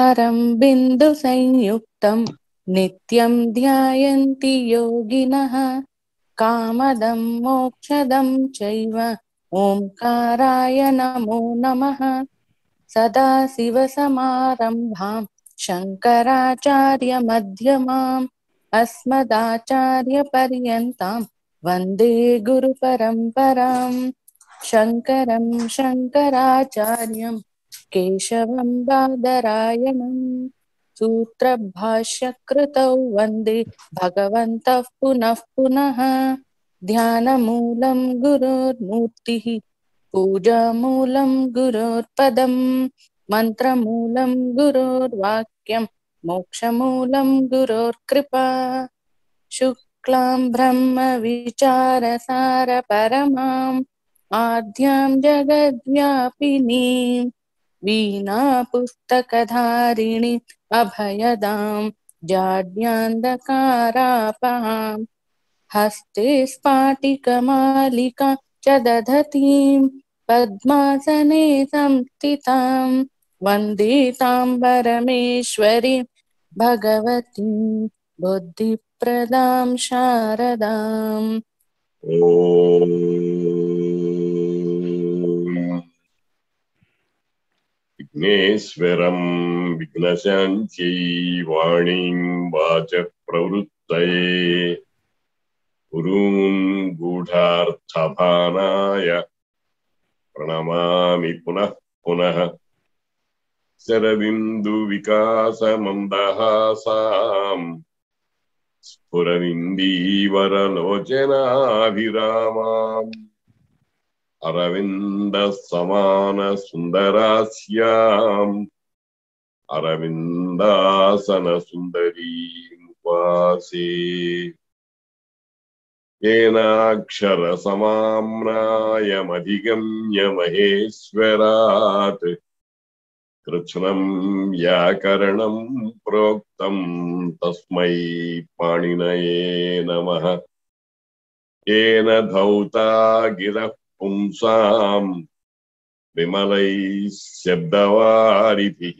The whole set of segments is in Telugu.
ఓంకారం బిందు సంయుక్తం నిత్యం ధ్యాయంతి యోగినః కామదం మోక్షదం చైవ ఓంకారాయ నమో నమః సదాశివసమారంభాం శంకరాచార్యమధ్యమాం అస్మదాచార్యపర్యంతాం వందే గురుపరంపరాం శంకరం శంకరాచార్యం కేశవం బాదరాయణం సూత్రభాష్యకృతౌ వందే భగవంతః పునః పునః ధ్యానమూలం గురోర్మూర్తిः పూజామూలం గురోర్పదం మంత్రమూలం గురోర్వాక్యం మోక్షమూలం గురోర్కృపా శుక్లాం బ్రహ్మ విచారసార పరమాం ఆద్యాం జగద్వ్యాపినీం వీణా పుస్తకధారిణి అభయదాం జాడ్యాంధకారాపహాం హస్తే స్ఫాటికమాలికా చ దధతీం పద్మాసనే సంస్థితాం వందే తాం పరమేశ్వరి భగవతీం బుద్ధిప్రదాం శారదాం ఓం విఘ్నేశ్వరం విఘ్నశాంత్యై వాణీం వాచ ప్రవృత్తయే గురూన్ గూఢార్థభానాయ ప్రణమామి పునః పునః శరబిందు వికాసమందహాసాం స్ఫురవిందీవరలోచనాభిరామాం అరవింద సమాన సుందరాస్యాం అరవిందాసన సుందరీం వాసే येनाक्षर समाम्नायमधिगम्य महेश्वरात् कृत्स्नम् व्याकरणम् प्रोक्तम् तस्मै पाणिनये नमः येन धौता गिरः पुंसाम् विमलैः शब्दवारिभिः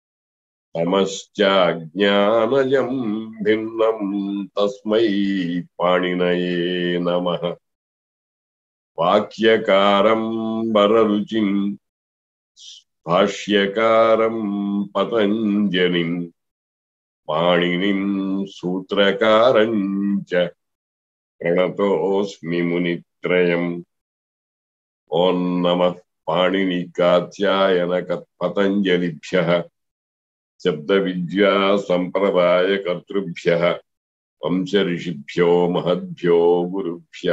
तमश्चाज्ञानजम् भिन्नम् तस्मै पाणिनये नमः वाक्यकारम् वररुचिम् भाष्यकारम् पतञ्जलिम् पाणिनिम् सूत्रकारम् च प्रणतोऽस्मि मुनित्रयम् ॐ नमः पाणिनिकात्यायनकपतञ्जलिभ्यः శబ్దవిద్యా సంప్రదాయ కర్తృభ్య వంశ ఋషిభ్యో మహద్భ్యో గురుభ్య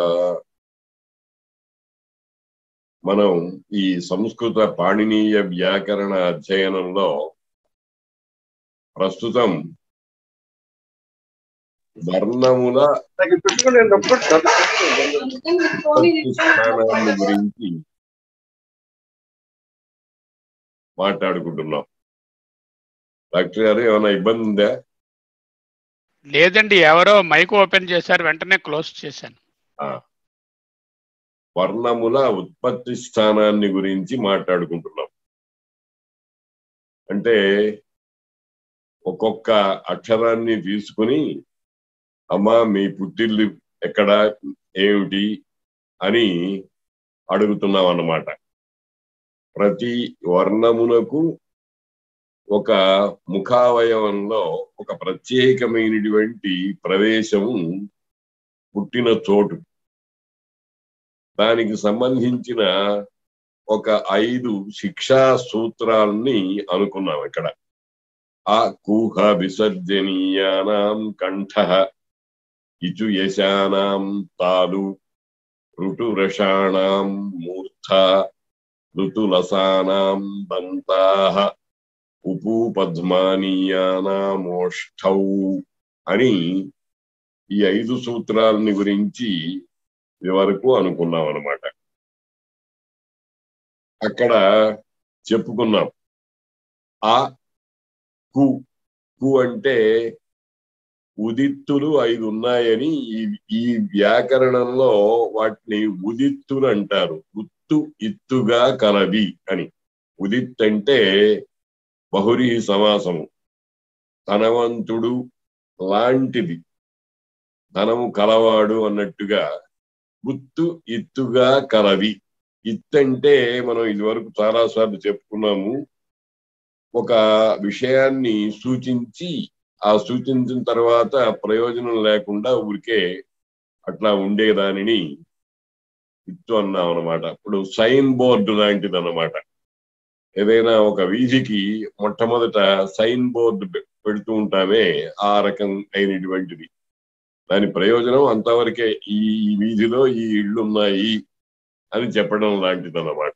మనం ఈ సంస్కృత పాణినీయ వ్యాకరణ అధ్యయనంలో ప్రస్తుతం వర్ణముల స్థానాన్ని గురించి మాట్లాడుకుంటున్నాం డాక్టర్ గారు ఏమైనా ఇబ్బంది ఉందా లేదండి ఎవరో మైక్ ఓపెన్ చేశారు వెంటనే క్లోజ్ చేశాను వర్ణముల ఉత్పత్తి స్థానాన్ని గురించి మాట్లాడుకుంటున్నాం అంటే ఒక్కొక్క అక్షరాన్ని తీసుకుని అమ్మా మీ పుట్టిల్లు ఎక్కడ ఏమిటి అని అడుగుతున్నాం అన్నమాట ప్రతి వర్ణమునకు ఒక ముఖావయవంలో ఒక ప్రత్యేకమైనటువంటి ప్రవేశము పుట్టిన చోటు దానికి సంబంధించిన ఒక ఐదు శిక్షా సూత్రాల్ని అనుకున్నాం ఇక్కడ ఆ కూహ విసర్జనీయానాం కంఠ ఇచు యశానాం తాలు ఋటురషాణాం మూర్ధ ఋతులసానాం దంతాః ఉపూ పద్మానీయానామోష్టౌ అని ఈ ఐదు సూత్రాలని గురించి ఇది వరకు అనుకున్నాం అనమాట అక్కడ చెప్పుకున్నాం ఆ కు కు అంటే ఉదిత్తులు ఐదు ఉన్నాయని ఈ ఈ వ్యాకరణంలో వాటిని ఉదిత్తులు అంటారు ఉత్తు ఇత్తుగా కలవి అని ఉదిత్ అంటే బహురీ సమాసము ధనవంతుడు లాంటిది ధనము కలవాడు అన్నట్టుగా గుత్తు ఇత్తుగా కలవి ఇత్తంటే మనం ఇదివరకు చాలా సార్లు చెప్పుకున్నాము ఒక విషయాన్ని సూచించి ఆ సూచించిన తర్వాత ప్రయోజనం లేకుండా ఊరికే అట్లా ఉండేదానిని ఇత్తు అన్నాం అనమాట ఇప్పుడు సైన్ బోర్డు లాంటిది అనమాట ఏదైనా ఒక వీధికి మొట్టమొదట సైన్ బోర్డు పె- పెడుతూ ఉంటామే ఆ రకం అయినటువంటిది దాని ప్రయోజనం అంతవరకే ఈ ఈ వీధిలో ఈ ఇళ్ళు ఉన్నాయి అని చెప్పడం లాంటిది అన్నమాట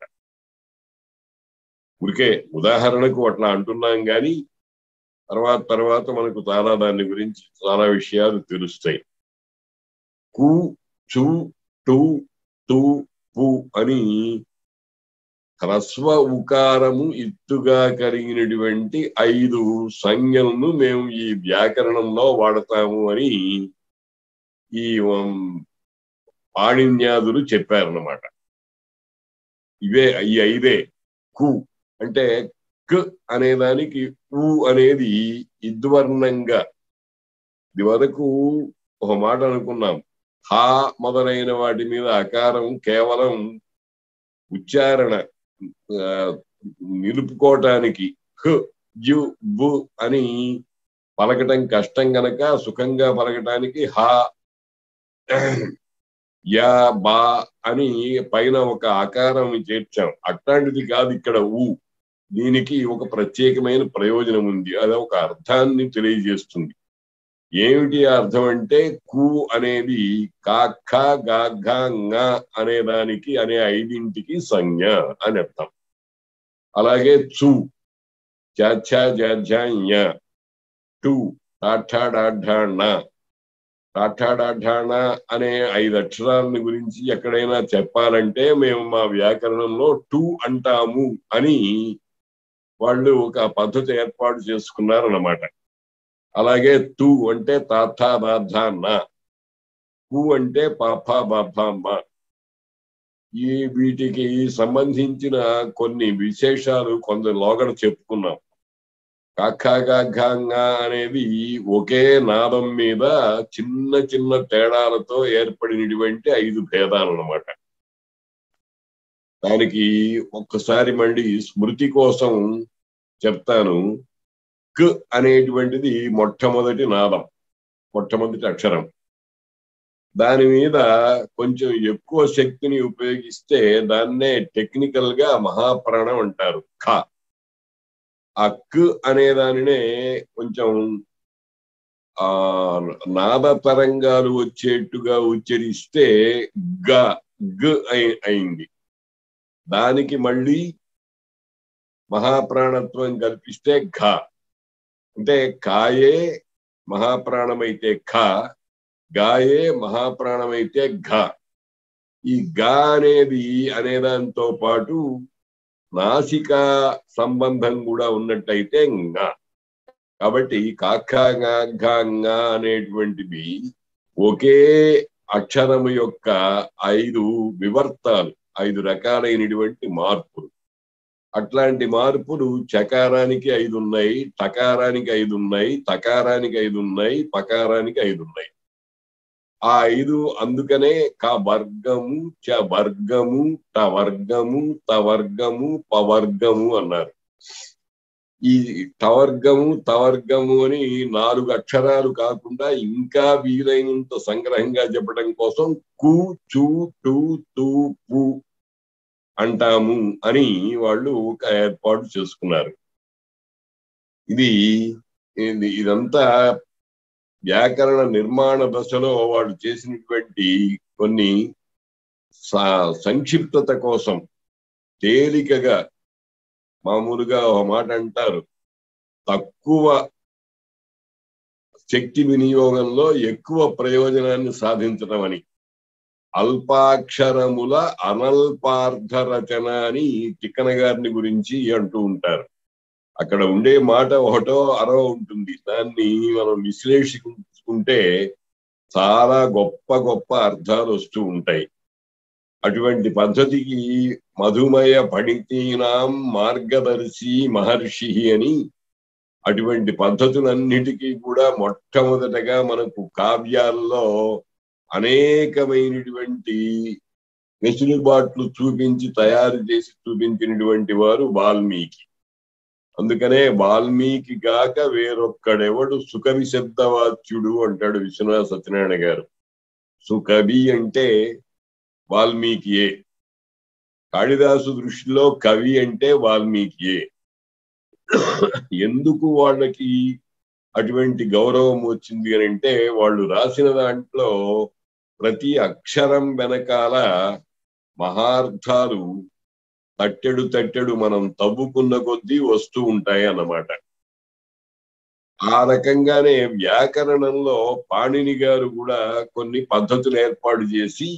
ఊరికే ఉదాహరణకు అట్లా అంటున్నాం కానీ తర్వాత తర్వాత మనకు చాలా దాని గురించి చాలా విషయాలు తెలుస్తాయి కు చు టు తు పు అని హ్రస్వ ఉకారము ఇత్తుగా కలిగినటువంటి ఐదు సంజ్ఞలను మేము ఈ వ్యాకరణంలో వాడతాము అని ఈ ఉమ్, పాణిన్యాదులు చెప్పారన్నమాట ఇవే ఈ ఐదే కు అంటే క్ అనేదానికి ఊ అనేది ఇద్వర్ణంగా ఇది వరకు ఒక మాట అనుకున్నాం హా మొదలైన వాటి మీద అకారం కేవలం ఉచ్చారణ ఆ, నిలుపుకోవటానికి హ్ జు బు అని పలకటం కష్టం గనక సుఖంగా పలకటానికి హా యా బా అని పైన ఒక ఆకారం చేర్చాం అట్లాంటిది కాదు ఇక్కడ ఊ దీనికి ఒక ప్రత్యేకమైన ప్రయోజనం ఉంది అది ఒక అర్థాన్ని తెలియజేస్తుంది ఏమిటి ఆ అర్థం అంటే కు అనేది కాఖ గాఘ ంగ అనే దానికి అనే ఐదింటికి సంజ్ఞ అని అర్థం అలాగే చు చాఛా జాఝ టు టాఠాడాఢాణ టాఠాడాఢాణ అనే ఐదు అక్షరాలని గురించి ఎక్కడైనా చెప్పాలంటే మేము మా వ్యాకరణంలో టు అంటాము అని వాళ్ళు ఒక పద్ధతి ఏర్పాటు చేసుకున్నారన్నమాట అలాగే తు అంటే తాథా దాధా నా కు అంటే పాప బాభామ్మ ఈ వీటికి సంబంధించిన కొన్ని విశేషాలు కొంత లోగడ చెప్పుకున్నాం కాఖాగాఘాంగా అనేది ఒకే నాదం మీద చిన్న చిన్న తేడాలతో ఏర్పడినటువంటి ఐదు భేదాలు అన్నమాట దానికి ఒక్కసారి మళ్ళీ స్మృతి కోసం చెప్తాను క్ అనేటువంటిది మొట్టమొదటి నాదం మొట్టమొదటి అక్షరం దాని మీద కొంచెం ఎక్కువ శక్తిని ఉపయోగిస్తే దాన్నే టెక్నికల్ గా మహాప్రాణం అంటారు ఖ ఆ క్ అనే దానినే కొంచెం ఆ నాద తరంగాలు వచ్చేట్టుగా ఉచ్చరిస్తే గ గ అయి- అయింది దానికి మళ్ళీ మహాప్రాణత్వం కల్పిస్తే ఘ అంటే కాయే మహాప్రాణమైతే ఖ గాయే మహాప్రాణమైతే ఘ ఈ గా అనేది అనేదాంతో పాటు నాసిక సంబంధం కూడా ఉన్నట్టయితే ంగ కాబట్టి కాఖాంగ అనేటువంటివి ఒకే అక్షరము యొక్క ఐదు వివర్తాలు ఐదు రకాలైనటువంటి మార్పులు అట్లాంటి మార్పులు చకారానికి ఐదు ఉన్నాయి టకారానికి ఐదు ఉన్నాయి తకారానికి ఐదు ఉన్నాయి పకారానికి ఐదు ఉన్నాయి ఆ ఐదు అందుకనే క వర్గము చ వర్గము ట వర్గము త వర్గము ప వర్గము అన్నారు ఈ టవర్గము తవర్గము అని నాలుగు అక్షరాలు కాకుండా ఇంకా వీలైనంత సంగ్రహంగా చెప్పడం కోసం కు చు టు తు పు అంటాము అని వాళ్ళు ఒక ఏర్పాటు చేసుకున్నారు ఇది ఇది- ఇదంతా వ్యాకరణ నిర్మాణ దశలో వాళ్ళు చేసినటువంటి కొన్ని స- సంక్షిప్తత కోసం తేలికగా మామూలుగా ఒక మాట అంటారు తక్కువ శక్తి వినియోగంలో ఎక్కువ ప్రయోజనాన్ని సాధించడం అని అల్పాక్షరముల అనల్పార్థ రచన అని తిక్కన గారిని గురించి అంటూ ఉంటారు అక్కడ ఉండే మాట ఒకటో అరవ ఉంటుంది దాన్ని మనం విశ్లేషించుకుంటే చాలా గొప్ప గొప్ప అర్థాలు వస్తూ ఉంటాయి అటువంటి పద్ధతికి మధుమయ పండితీనాం మార్గదర్శి మహర్షి అని అటువంటి పద్ధతులన్నిటికీ కూడా మొట్టమొదటగా మనకు కావ్యాల్లో అనేకమైనటువంటి వెసులుబాట్లు చూపించి తయారు చేసి చూపించినటువంటి వారు వాల్మీకి అందుకనే వాల్మీకి గాక వేరొక్కడెవడు సుకవి శబ్దవాచ్యుడు అంటాడు విశ్వనాథ సత్యనారాయణ గారు సుకవి అంటే వాల్మీకియే కాళిదాసు దృష్టిలో కవి అంటే వాల్మీకియే ఎందుకు వాళ్ళకి అటువంటి గౌరవం వచ్చింది అని అంటే వాళ్ళు రాసిన దాంట్లో ప్రతి అక్షరం వెనకాల మహార్థాలు తట్టెడు తట్టెడు మనం తవ్వుకున్న కొద్దీ వస్తూ ఉంటాయి అన్నమాట ఆ రకంగానే వ్యాకరణంలో పాణిని గారు కూడా కొన్ని పద్ధతులు ఏర్పాటు చేసి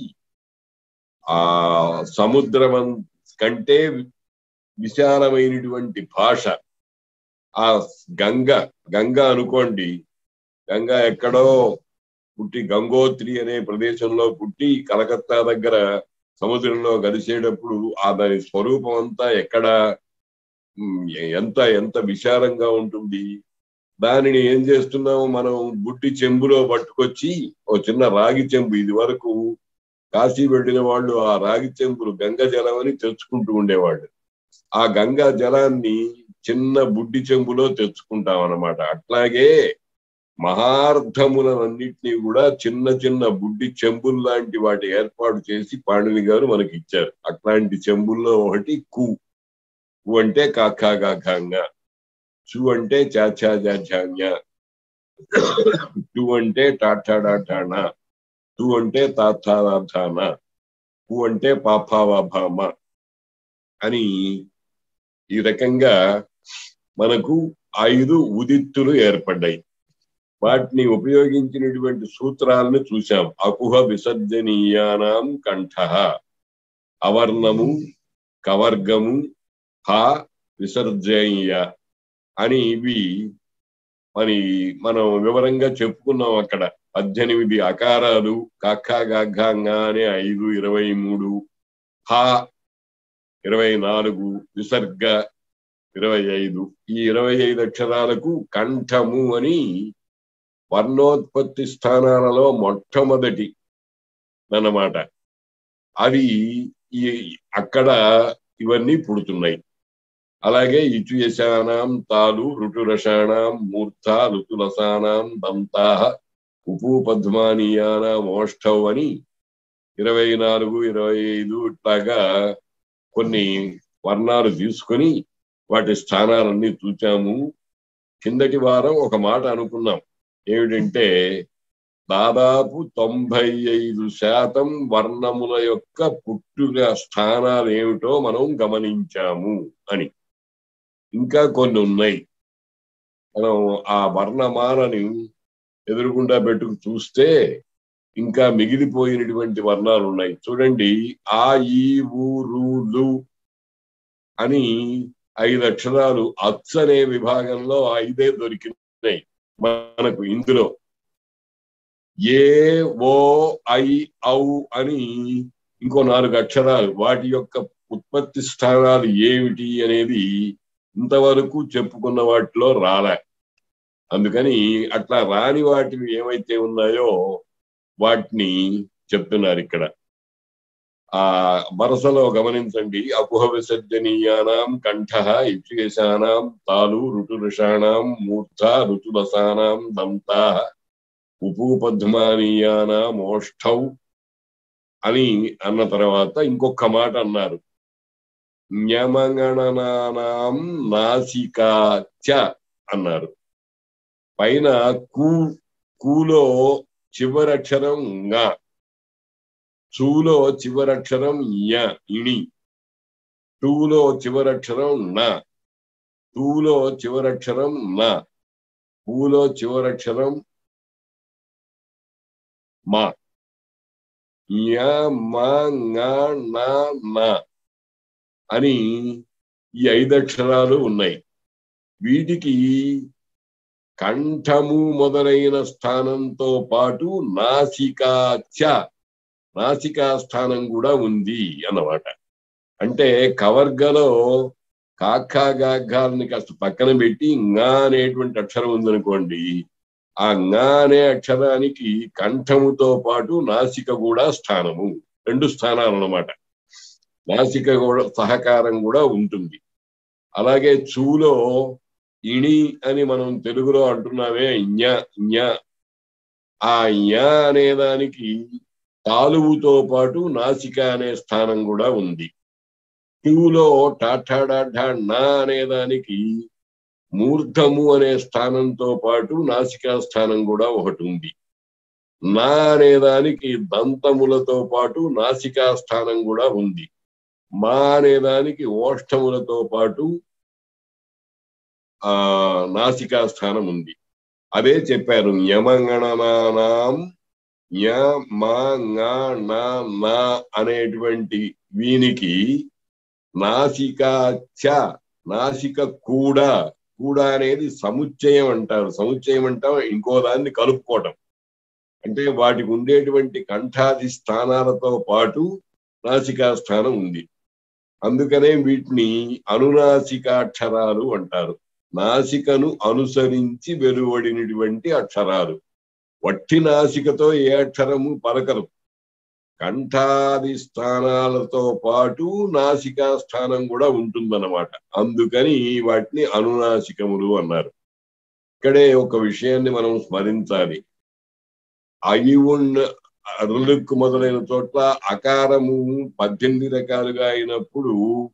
ఆ సముద్రం కంటే విశాలమైనటువంటి భాష ఆ గంగ గంగ అనుకోండి గంగ ఎక్కడో పుట్టి గంగోత్రి అనే ప్రదేశంలో పుట్టి కలకత్తా దగ్గర సముద్రంలో కలిసేటప్పుడు ఆ దాని స్వరూపం అంతా ఎక్కడ ఉమ్, ఎంత ఎంత విశాలంగా ఉంటుంది దానిని ఏం చేస్తున్నాము మనం బుట్టి చెంబులో పట్టుకొచ్చి ఓ చిన్న రాగి చెంబు ఇది వరకు కాశీ వెళ్ళిన వాళ్ళు ఆ రాగి చెంబులు గంగ జలం అని తెచ్చుకుంటూ ఉండేవాళ్ళు ఆ గంగా జలాన్ని చిన్న బుడ్డి చెంబులో తెచ్చుకుంటాం అన్నమాట అట్లాగే మహార్థములన్నింటినీ కూడా చిన్న చిన్న బుడ్డి చెంబులు లాంటి వాటి ఏర్పాటు చేసి పాండవి గారు మనకి ఇచ్చారు అట్లాంటి చెంబుల్లో ఒకటి కు కు అంటే కాకా కాకాంగా చు అంటే చాచా జాచాన్య టు అంటే టాటాడాటానా తు అంటే తాతాదాథాన కు అంటే పాపావాభామ అని ఈ రకంగా మనకు ఐదు ఉదిత్తులు ఏర్పడ్డాయి వాటిని ఉపయోగించినటువంటి సూత్రాలను చూశాం అకుహ విసర్జనీయానాం కంఠ అవర్ణము కవర్గము హ విసర్జనీయ అని ఇవి మరి మనం వివరంగా చెప్పుకున్నాం అక్కడ పద్దెనిమిది అకారాలు కక్క గగ్గ అనే ఐదు ఇరవై మూడు హ ఇరవై నాలుగు విసర్గ ఇరవై ఐదు ఈ ఇరవై ఐదు అక్షరాలకు కంఠము అని వర్ణోత్పత్తి స్థానాలలో మొట్టమొదటి అన్నమాట అవి ఈ అక్కడ ఇవన్నీ పుడుతున్నాయి అలాగే ఇచుయశానాం తాలు ఋతురషాణం మూర్ధ ఋతులసానాం దంతా ఉపూ పద్మానీయానాం ఓష్ఠవ్ అని ఇరవై నాలుగు ఇరవై ఐదు ఇట్లాగా కొన్ని వర్ణాలు తీసుకొని వాటి స్థానాలన్నీ చూచాము కిందటి వారం ఒక మాట అనుకున్నాం ఏమిటంటే దాదాపు తొంభై ఐదు శాతం వర్ణముల యొక్క పుట్టుక స్థానాలు ఏమిటో మనం గమనించాము అని ఇంకా కొన్ని ఉన్నాయి మనం ఆ వర్ణమాలని ఎదురుగుండా పెట్టుకు చూస్తే ఇంకా మిగిలిపోయినటువంటి వర్ణాలు ఉన్నాయి చూడండి ఆ ఈ ఊ రు లు అని ఐదు అక్షరాలు అచ్చ అనే విభాగంలో ఐదే దొరికినాయి మనకు ఇందులో ఏ ఓ ఐ ఔ అని ఇంకో నాలుగు అక్షరాలు వాటి యొక్క ఉత్పత్తి స్థానాలు ఏమిటి అనేది ఇంతవరకు చెప్పుకున్న వాటిలో రాలే అందుకని అట్లా రాని వాటివి ఏవైతే ఉన్నాయో వాటిని చెప్తున్నారు ఇక్కడ ఆ వరసలో గమనించండి అకుహ విసర్జనీయానాం కంఠ ఇచ్చేశానాం తాలు ఋతురుషాణం మూర్ధ ఋతులసానాం దంతా ఉపూపద్మానీయానాం ఓష్ఠౌ అని అన్న తర్వాత ఇంకొక మాట అన్నారు న్యమగణనానాం నాసికా చ అన్నారు పైన కూ కూలో చివరక్షరం గా చూలో చివరక్షరం య ఇణి టూలో చివరక్షరం న టూలో చివరక్షరం న పూలో చివరక్షరం మా య మ ంగ న న అని ఈ ఐదు అక్షరాలు ఉన్నాయి వీటికి కంఠము మొదలైన స్థానంతో పాటు నాసికా చ నాసికా స్థానం కూడా ఉంది అన్నమాట అంటే కవర్గలో కాకా గాఘాలని కాస్త పక్కన పెట్టి nga అనేటువంటి అక్షరం ఉందనుకోండి ఆ nga అనే అక్షరానికి కంఠముతో పాటు నాసిక కూడా స్థానము రెండు స్థానాలు అన్నమాట నాసిక కూడా సహకారం కూడా ఉంటుంది అలాగే చూలో ఇణి అని మనం తెలుగులో అంటున్నామే ఞ ఞ ఆ ఞ అనే దానికి తాలువుతో పాటు నాసిక అనే స్థానం కూడా ఉంది టూలో టాఠాడాఢా నా అనే దానికి మూర్ధము అనే స్థానంతో పాటు నాసికా స్థానం కూడా ఒకటి ఉంది నా అనే దానికి దంతములతో పాటు నాసికా స్థానం కూడా ఉంది మా అనే దానికి ఓష్ఠములతో పాటు ఆ నాసికా స్థానం ఉంది అదే చెప్పారు యమగణనానాం య మా nga, నా నా అనేటువంటి వీనికి నాసిక చ నాసిక కూడా కూడా అనేది సముచ్చయం అంటారు సముచ్చయం అంటాం ఇంకో దాన్ని కలుపుకోవటం అంటే వాటికి ఉండేటువంటి కంఠాది స్థానాలతో పాటు నాసికా స్థానం ఉంది అందుకనే వీటిని అనునాసికాక్షరాలు అంటారు నాసికను అనుసరించి వెలువడినటువంటి అక్షరాలు వట్టి నాసికతో ఏ అక్షరము పలకరు కంఠాది స్థానాలతో పాటు నాసికా స్థానం కూడా ఉంటుందన్నమాట అందుకని వాటిని అనునాసికములు అన్నారు ఇక్కడే ఒక విషయాన్ని మనం స్మరించాలి అయి ఉన్న రులుక్కు మొదలైన చోట్ల అకారము పద్దెనిమిది రకాలుగా అయినప్పుడు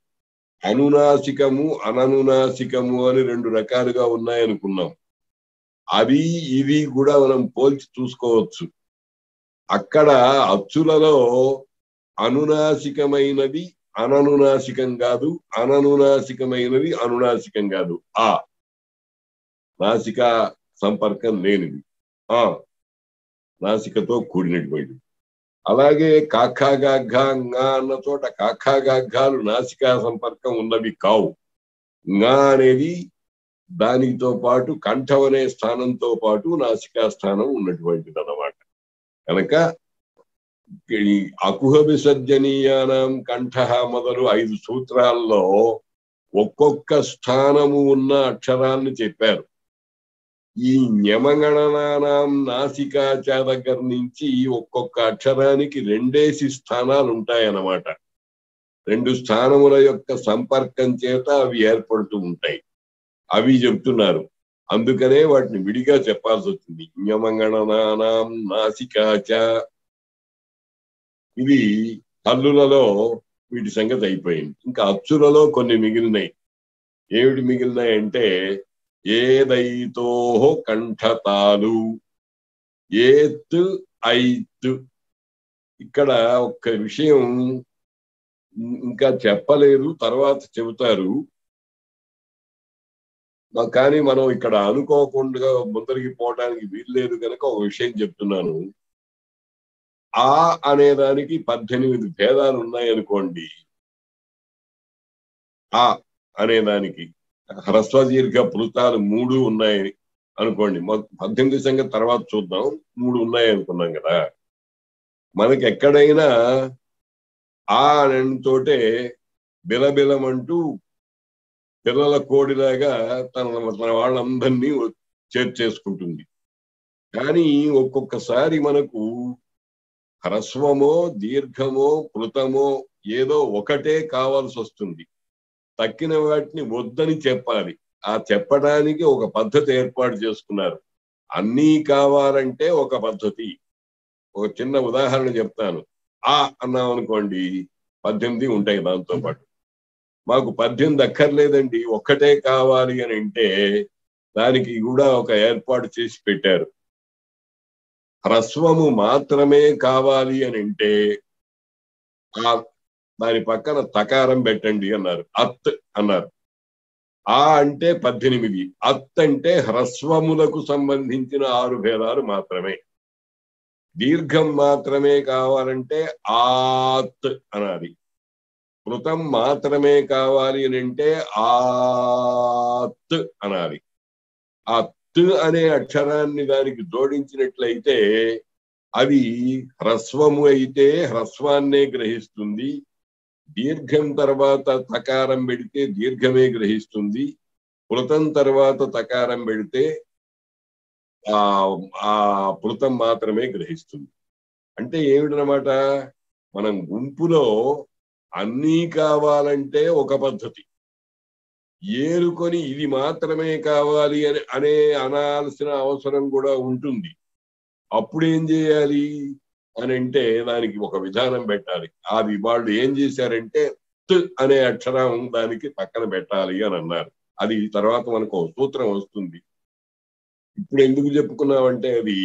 అనునాసికము అననునాసికము అని రెండు రకాలుగా ఉన్నాయనుకున్నాం అవి ఇవి కూడా మనం పోల్చి చూసుకోవచ్చు అక్కడ అచ్చులలో అనునాసికమైనది అననునాసికం కాదు అననునాసికమైనది అనునాసికం కాదు ఆ నాసిక సంపర్కం లేనిది ఆ నాసికతో కూడినటువంటిది అలాగే కాఖాగాఘ nga అన్న చోట కాఖాగాఘాలు నాసికా సంపర్కం ఉన్నవి కావు nga అనేది దానితో పాటు కంఠం అనే స్థానంతో పాటు నాసికా స్థానం ఉన్నటువంటిది అన్నమాట కనుక ఈ అకుహ విసర్జనీయానం కంఠ మొదలు ఐదు సూత్రాల్లో ఒక్కొక్క స్థానము ఉన్న అక్షరాన్ని చెప్పారు ఈ న్యమగణనానాం నాసికాచ దగ్గర నుంచి ఒక్కొక్క అక్షరానికి రెండేసి స్థానాలు ఉంటాయన్నమాట రెండు స్థానముల యొక్క సంపర్కం చేత అవి ఏర్పడుతూ ఉంటాయి అవి చెప్తున్నారు అందుకనే వాటిని విడిగా చెప్పాల్సి వచ్చింది న్యమగణనానాం నాసికాచ ఇది హల్లులలో వీటి సంగతి అయిపోయింది ఇంకా అచ్చులలో కొన్ని మిగిలినాయి ఏమిటి మిగిలినాయి అంటే ఏదైతో కంఠతాలు ఏత్ ఐత్ ఇక్కడ ఒక్క విషయం ఇంకా చెప్పలేరు తర్వాత చెబుతారు మ- కానీ మనం ఇక్కడ అనుకోకుండా ముందరికి పోవడానికి వీల్లేదు కనుక ఒక విషయం చెప్తున్నాను ఆ అనే దానికి పద్దెనిమిది భేదాలు ఉన్నాయనుకోండి ఆ అనే దానికి హ్రస్వ దీర్ఘ పృతాలు మూడు ఉన్నాయి అనుకోండి మొ- పద్దెనిమిది సంగతి తర్వాత చూద్దాం మూడు ఉన్నాయి అనుకున్నాం కదా మనకి ఎక్కడైనా ఆ తోటే బిలబిలమంటూ పిల్లల కోడిలాగా తన తన వాళ్ళందరినీ చేర్చేసుకుంటుంది కానీ ఒక్కొక్కసారి మనకు హ్రస్వమో దీర్ఘమో పృతమో ఏదో ఒకటే కావాల్సి వస్తుంది తక్కిన వాటిని వద్దని చెప్పాలి ఆ చెప్పడానికి ఒక పద్ధతి ఏర్పాటు చేసుకున్నారు అన్నీ కావాలంటే ఒక పద్ధతి ఒక చిన్న ఉదాహరణ చెప్తాను ఆ అన్నాం అనుకోండి పద్దెనిమిది ఉంటాయి దాంతో పాటు మాకు పద్దెనిమిది అక్కర్లేదండి ఒక్కటే కావాలి అని అంటే దానికి కూడా ఒక ఏర్పాటు చేసి పెట్టారు హ్రస్వము మాత్రమే కావాలి అని అంటే ఆ దాని పక్కన తకారం పెట్టండి అన్నారు అత్ అన్నారు ఆ అంటే పద్దెనిమిది అత్ అంటే హ్రస్వములకు సంబంధించిన ఆరు భేదాలు మాత్రమే దీర్ఘం మాత్రమే కావాలంటే ఆత్ అనాలి కృతం మాత్రమే కావాలి అని అంటే ఆత్ అనాలి ఆ త్ అనే అక్షరాన్ని దానికి జోడించినట్లయితే అది హ్రస్వము అయితే హ్రస్వాన్నే గ్రహిస్తుంది దీర్ఘం తర్వాత తకారం పెడితే దీర్ఘమే గ్రహిస్తుంది పృతం తర్వాత తకారం పెడితే ఆ ఆ పృతం మాత్రమే గ్రహిస్తుంది అంటే ఏమిటనమాట మనం గుంపులో అన్నీ కావాలంటే ఒక పద్ధతి ఏరుకొని ఇది మాత్రమే కావాలి అని అనే అనాల్సిన అవసరం కూడా ఉంటుంది అప్పుడు ఏం చేయాలి అని అంటే దానికి ఒక విధానం పెట్టాలి అది వాళ్ళు ఏం చేశారంటే త్ అనే అక్షరం దానికి పక్కన పెట్టాలి అని అన్నారు అది తర్వాత మనకు ఒక సూత్రం వస్తుంది ఇప్పుడు ఎందుకు చెప్పుకున్నామంటే అది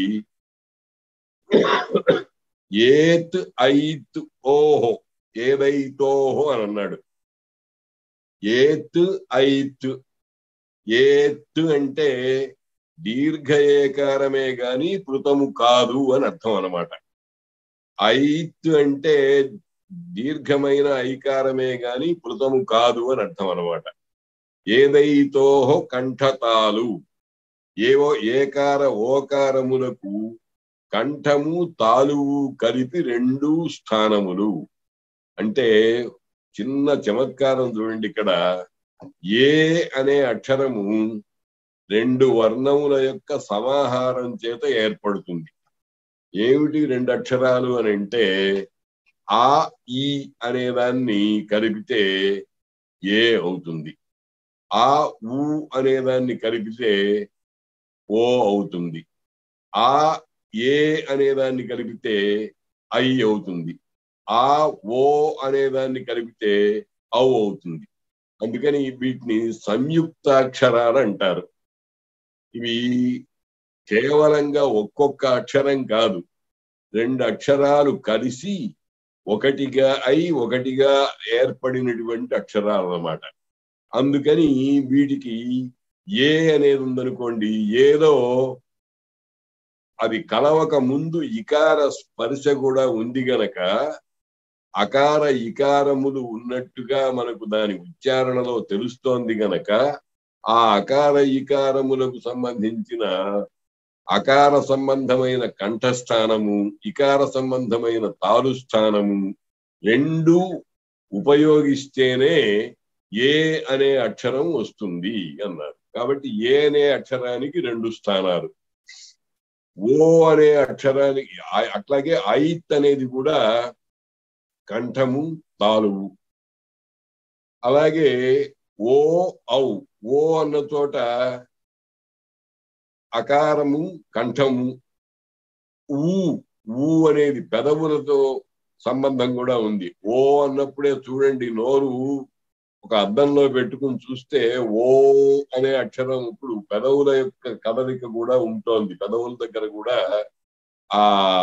ఏత్ ఐత్ ఓహో ఏదైతోహో అని అన్నాడు ఏత్ ఐత్ ఏత్ అంటే దీర్ఘ ఏకారమే గాని పృతము కాదు అని అర్థం అన్నమాట ఐత్ అంటే దీర్ఘమైన ఐకారమే గాని పృతము కాదు అని అర్థం అన్నమాట ఏదైతోహో కంఠతాలు ఏవో ఏకార ఓకారములకు కంఠము తాలువు కలిపి రెండు స్థానములు అంటే చిన్న చమత్కారం చూడండి ఇక్కడ ఏ అనే అక్షరము రెండు వర్ణముల యొక్క సమాహారం చేత ఏర్పడుతుంది ఏమిటి రెండు అక్షరాలు అని అంటే ఆ ఈ అనే దాన్ని కలిపితే ఏ అవుతుంది ఆ ఊ అనే దాన్ని కలిపితే ఓ అవుతుంది ఆ ఏ అనే దాన్ని కలిపితే ఐ అవుతుంది ఆ ఓ అనే దాన్ని కలిపితే ఔ అవుతుంది అందుకని వీటిని సంయుక్తాక్షరాలు అంటారు ఇవి కేవలంగా ఒక్కొక్క అక్షరం కాదు రెండు అక్షరాలు కలిసి ఒకటిగా అయి ఒకటిగా ఏర్పడినటువంటి అక్షరాలు అన్నమాట అందుకని వీటికి ఏ అనేది ఉందనుకోండి ఏదో అది కలవక ముందు ఇకార స్పర్శ కూడా ఉంది గనక అకార ఇకారములు ఉన్నట్టుగా మనకు దాని ఉచ్చారణలో తెలుస్తోంది గనక ఆ అకార ఇకారములకు సంబంధించిన అకార సంబంధమైన కంఠస్థానము ఇకార సంబంధమైన తాలు స్థానము రెండు ఉపయోగిస్తేనే ఏ అనే అక్షరం వస్తుంది అన్నారు కాబట్టి ఏ అనే అక్షరానికి రెండు స్థానాలు ఓ అనే అక్షరానికి ఆ- అట్లాగే ఐత్ అనేది కూడా కంఠము తాలువు అలాగే ఓ ఔ ఓ అన్న చోట అకారము కంఠము ఊ ఊ అనేది పెదవులతో సంబంధం కూడా ఉంది ఓ అన్నప్పుడే చూడండి నోరు ఒక అద్దంలో పెట్టుకుని చూస్తే ఓ అనే అక్షరం ఇప్పుడు పెదవుల యొక్క కదలిక కూడా ఉంటోంది పెదవుల దగ్గర కూడా ఆ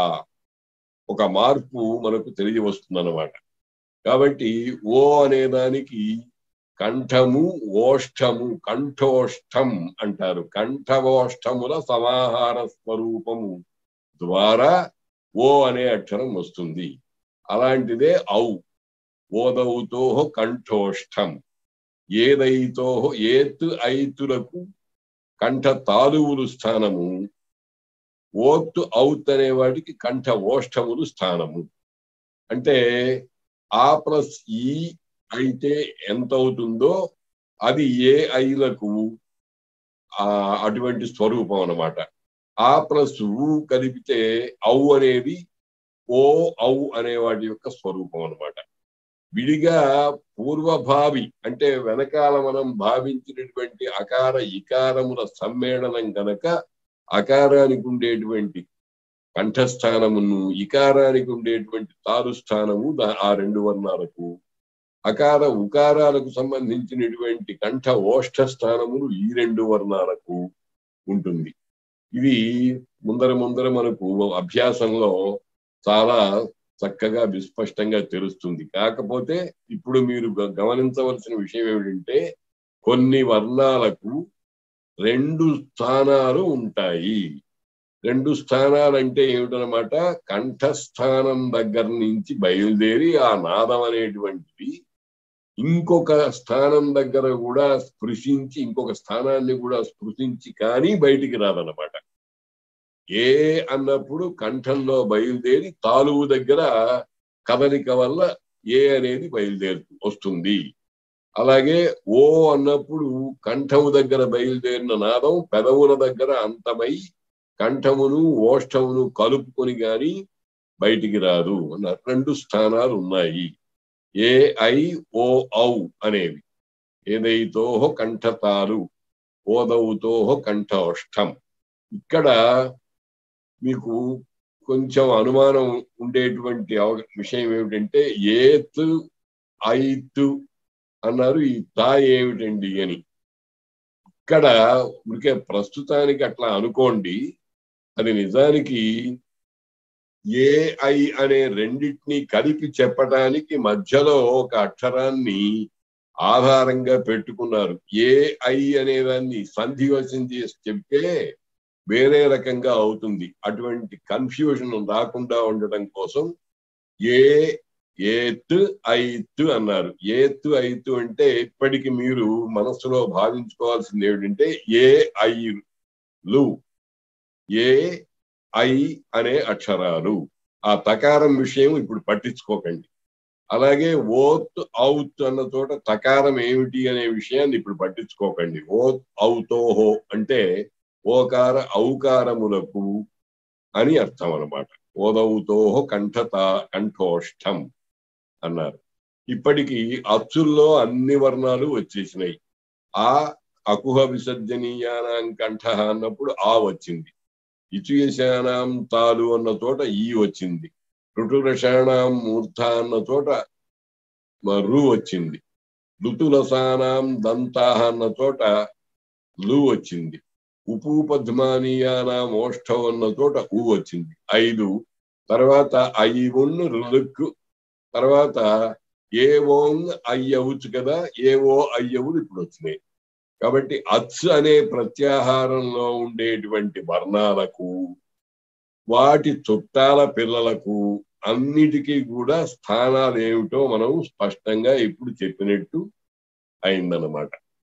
ఒక మార్పు మనకు తెలియవస్తుంది అనమాట కాబట్టి ఓ అనే దానికి కంఠము ఓష్ఠము కంఠోష్ఠం అంటారు కంఠవోష్ఠముల సమాహార స్వరూపము ద్వారా ఓ అనే అక్షరం వస్తుంది అలాంటిదే ఔ ఓదౌతోహ కంఠోష్ఠం ఏదైతోహ ఏత్ ఐతులకు కంఠ తాలువులు స్థానము ఓత్తు ఔత్ అనే వాటికి కంఠ ఓష్ఠములు స్థానము అంటే ఆ ప్లస్ ఈ అయితే ఎంత అవుతుందో అది ఏ ఐలకు ఆ అటువంటి స్వరూపం అన్నమాట ఆ ప్లస్ ఊ కలిపితే ఔ అనేది ఓ ఔ అనే వాటి యొక్క స్వరూపం అన్నమాట విడిగా పూర్వభావి అంటే వెనకాల మనం భావించినటువంటి అకార ఇకారముల సమ్మేళనం గనక అకారానికి ఉండేటువంటి కంఠస్థానమును ఇకారానికి ఉండేటువంటి తారు స్థానము దా- ఆ రెండు వర్ణాలకు అకార ఉకారాలకు సంబంధించినటువంటి కంఠ ఓష్ఠ స్థానములు ఈ రెండు వర్ణాలకు ఉంటుంది ఇది ముందర ముందర మనకు అభ్యాసంలో చాలా చక్కగా విస్పష్టంగా తెలుస్తుంది కాకపోతే ఇప్పుడు మీరు గ- గమనించవలసిన విషయం ఏమిటంటే కొన్ని వర్ణాలకు రెండు స్థానాలు ఉంటాయి రెండు స్థానాలు అంటే ఏమిటనమాట కంఠస్థానం దగ్గర నుంచి బయలుదేరి ఆ నాదం అనేటువంటిది ఇంకొక స్థానం దగ్గర కూడా స్పృశించి ఇంకొక స్థానాన్ని కూడా స్పృశించి కానీ బయటికి రాదనమాట ఏ అన్నప్పుడు కంఠంలో బయలుదేరి తాలువు దగ్గర కదలిక వల్ల ఏ అనేది బయలుదేరు వస్తుంది అలాగే ఓ అన్నప్పుడు కంఠము దగ్గర బయలుదేరిన నాదం పెదవుల దగ్గర అంతమై కంఠమును ఓష్టమును కలుపుకొని గాని బయటికి రాదు అన్న రెండు స్థానాలు ఉన్నాయి ఏ ఐ ఓ ఔ అనేవి ఏదైతోహో కంఠతాలు ఓదవుతోహో కంఠోష్టం ఇక్కడ మీకు కొంచెం అనుమానం ఉండేటువంటి అవ- విషయం ఏమిటంటే ఏత్ ఐత్ అన్నారు ఈ తా ఏమిటండి అని ఇక్కడ ఉడికే ప్రస్తుతానికి అట్లా అనుకోండి అది నిజానికి ఏ ఐ అనే రెండింటిని కలిపి చెప్పటానికి మధ్యలో ఒక అక్షరాన్ని ఆధారంగా పెట్టుకున్నారు ఏ ఐ అనే దాన్ని సంధివశం చేసి చెప్తే వేరే రకంగా అవుతుంది అటువంటి కన్ఫ్యూజన్ రాకుండా ఉండటం కోసం ఏ ఏత్ ఐత్ అన్నారు ఏత్ ఐత్ అంటే ఇప్పటికి మీరు మనస్సులో భావించుకోవాల్సింది ఏమిటంటే ఏ ఐ లు ఏ ఐ అనే అక్షరాలు ఆ తకారం విషయం ఇప్పుడు పట్టించుకోకండి అలాగే ఓత్ ఔత్ అన్న చోట తకారం ఏమిటి అనే విషయాన్ని ఇప్పుడు పట్టించుకోకండి ఓత్ ఔతోహో అంటే ఓకార ఔకారములకు అని అర్థం అన్నమాట ఓదౌతోహో కంఠత కంఠోష్టం అన్నారు ఇప్పటికి అచ్చుల్లో అన్ని వర్ణాలు వచ్చేసినాయి ఆ అకుహ విసర్జనీయానాం కంఠ అన్నప్పుడు ఆ వచ్చింది ఇచుయశానాం తాలు అన్న చోట ఈ వచ్చింది ఋతురషాణం మూర్ధ అన్న చోట మ- రు వచ్చింది ఋతులసానాం దంతాహ అన్న చోట లు వచ్చింది ఉపూపద్మానీయానాం ఓష్ఠం అన్న చోట ఊ వచ్చింది ఐదు తర్వాత ఐవున్ రులుక్కు తర్వాత ఏ ఓం అయ్యవచ్చు కదా ఏవో అయ్యవులు ఇప్పుడు వచ్చినాయి కాబట్టి అచ్ అనే ప్రత్యాహారంలో ఉండేటువంటి వర్ణాలకు వాటి చుట్టాల పిల్లలకు అన్నిటికీ కూడా స్థానాలు ఏమిటో మనం స్పష్టంగా ఇప్పుడు చెప్పినట్టు అయిందన్నమాట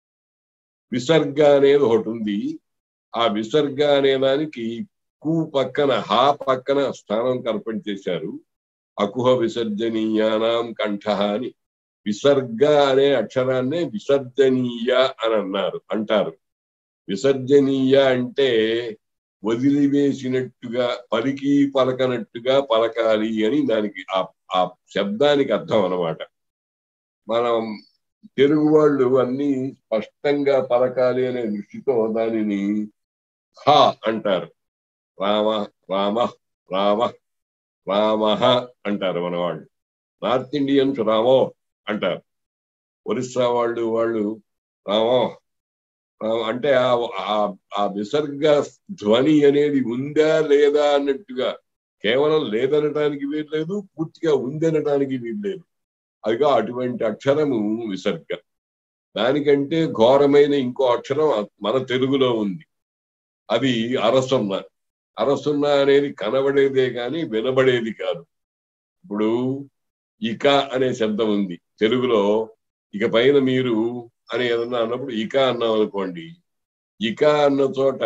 విసర్గ అనేది ఒకటి ఉంది ఆ విసర్గ అనే దానికి కు పక్కన హా పక్కన స్థానం కల్పన చేశారు అకుహ విసర్జనీయానాం కంఠ అని విసర్గ అనే అక్షరాన్నే విసర్జనీయ అని అన్నారు అంటారు విసర్జనీయ అంటే వదిలివేసినట్టుగా పలికి పలకనట్టుగా పలకాలి అని దానికి ఆ ఆ శబ్దానికి అర్థం అన్నమాట మనం తెలుగు వాళ్ళు అన్ని స్పష్టంగా పలకాలి అనే దృష్టితో దానిని హ అంటారు రామ రామ రామ రామ అంటారు మన వాళ్ళు నార్త్ ఇండియన్స్ రామో అంటారు ఒరిస్సా వాళ్ళు వాళ్ళు రామో రామ అంటే ఆ- ఆ- ఆ విసర్గ ధ్వని అనేది ఉందా లేదా అన్నట్టుగా కేవలం లేదనటానికి వీల్లేదు పూర్తిగా ఉందనటానికి వీల్లేదు అదిగా అటువంటి అక్షరము విసర్గ దానికంటే ఘోరమైన ఇంకో అక్షరం మన తెలుగులో ఉంది అది అరసున్న అరసున్న అనేది కనబడేదే కానీ వినబడేది కాదు ఇప్పుడు ఇక అనే శబ్దం ఉంది తెలుగులో ఇక పైన మీరు అని ఏదన్నా అన్నప్పుడు ఇక అన్నాం అనుకోండి ఇక అన్న చోట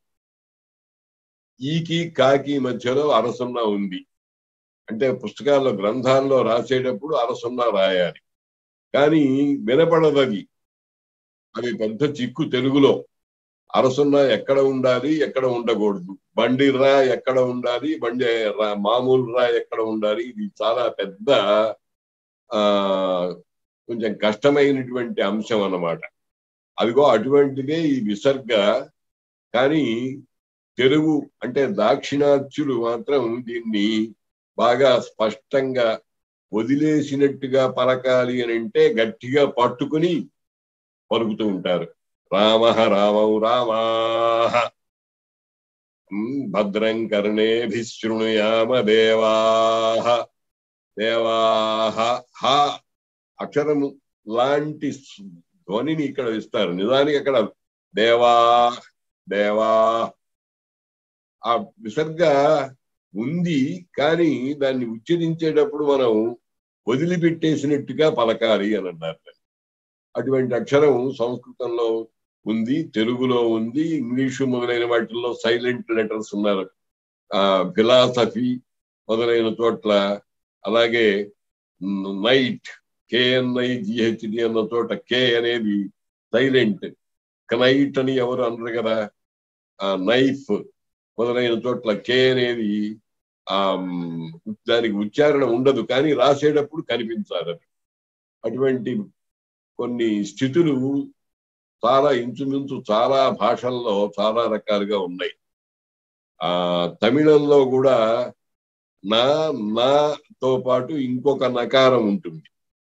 ఈకి కాకి మధ్యలో అరసున్న ఉంది అంటే పుస్తకాల్లో గ్రంథాల్లో రాసేటప్పుడు అరసున్న రాయాలి కానీ వినపడదు అది అది పెద్ద చిక్కు తెలుగులో అరసున్న ఎక్కడ ఉండాలి ఎక్కడ ఉండకూడదు బండి రా ఎక్కడ ఉండాలి బండి రా మామూలు రా ఎక్కడ ఉండాలి ఇది చాలా పెద్ద ఆ కొంచెం కష్టమైనటువంటి అంశం అన్నమాట అదిగో అటువంటిదే ఈ విసర్గ కానీ తెలుగు అంటే దాక్షిణాత్యులు మాత్రం దీన్ని బాగా స్పష్టంగా వదిలేసినట్టుగా పలకాలి అని అంటే గట్టిగా పట్టుకుని పలుకుతూ ఉంటారు రామ రామౌ రామాహ ఉమ్, భద్రం కర్ణేభిశృణుయామ దేవాహ దేవాహ హ అక్షరము లాంటి స్- ధ్వనిని ఇక్కడ ఇస్తారు నిజానికి అక్కడ దేవా దేవా ఆ విసర్గ ఉంది కానీ దాన్ని ఉచ్చరించేటప్పుడు మనం వదిలిపెట్టేసినట్టుగా పలకాలి అని అన్నారు అటువంటి అక్షరం సంస్కృతంలో ఉంది తెలుగులో ఉంది ఇంగ్లీషు మొదలైన వాటిల్లో సైలెంట్ లెటర్స్ ఉన్నారు ఆ ఫిలాసఫీ మొదలైన చోట్ల అలాగే నైట్ కేఎన్ఐ జిహెచ్డి అన్న చోట కే అనేది సైలెంట్ కనైట్ అని ఎవరు అనరు కదా ఆ నైఫ్ మొదలైన చోట్ల కే అనేది ఆ మ్, దానికి ఉచ్చారణ ఉండదు కానీ రాసేటప్పుడు కనిపించాలి అది అటువంటి కొన్ని స్థితులు చాలా ఇంచుమించు చాలా భాషల్లో చాలా రకాలుగా ఉన్నాయి ఆ తమిళంలో కూడా నా నాతో పాటు ఇంకొక నకారం ఉంటుంది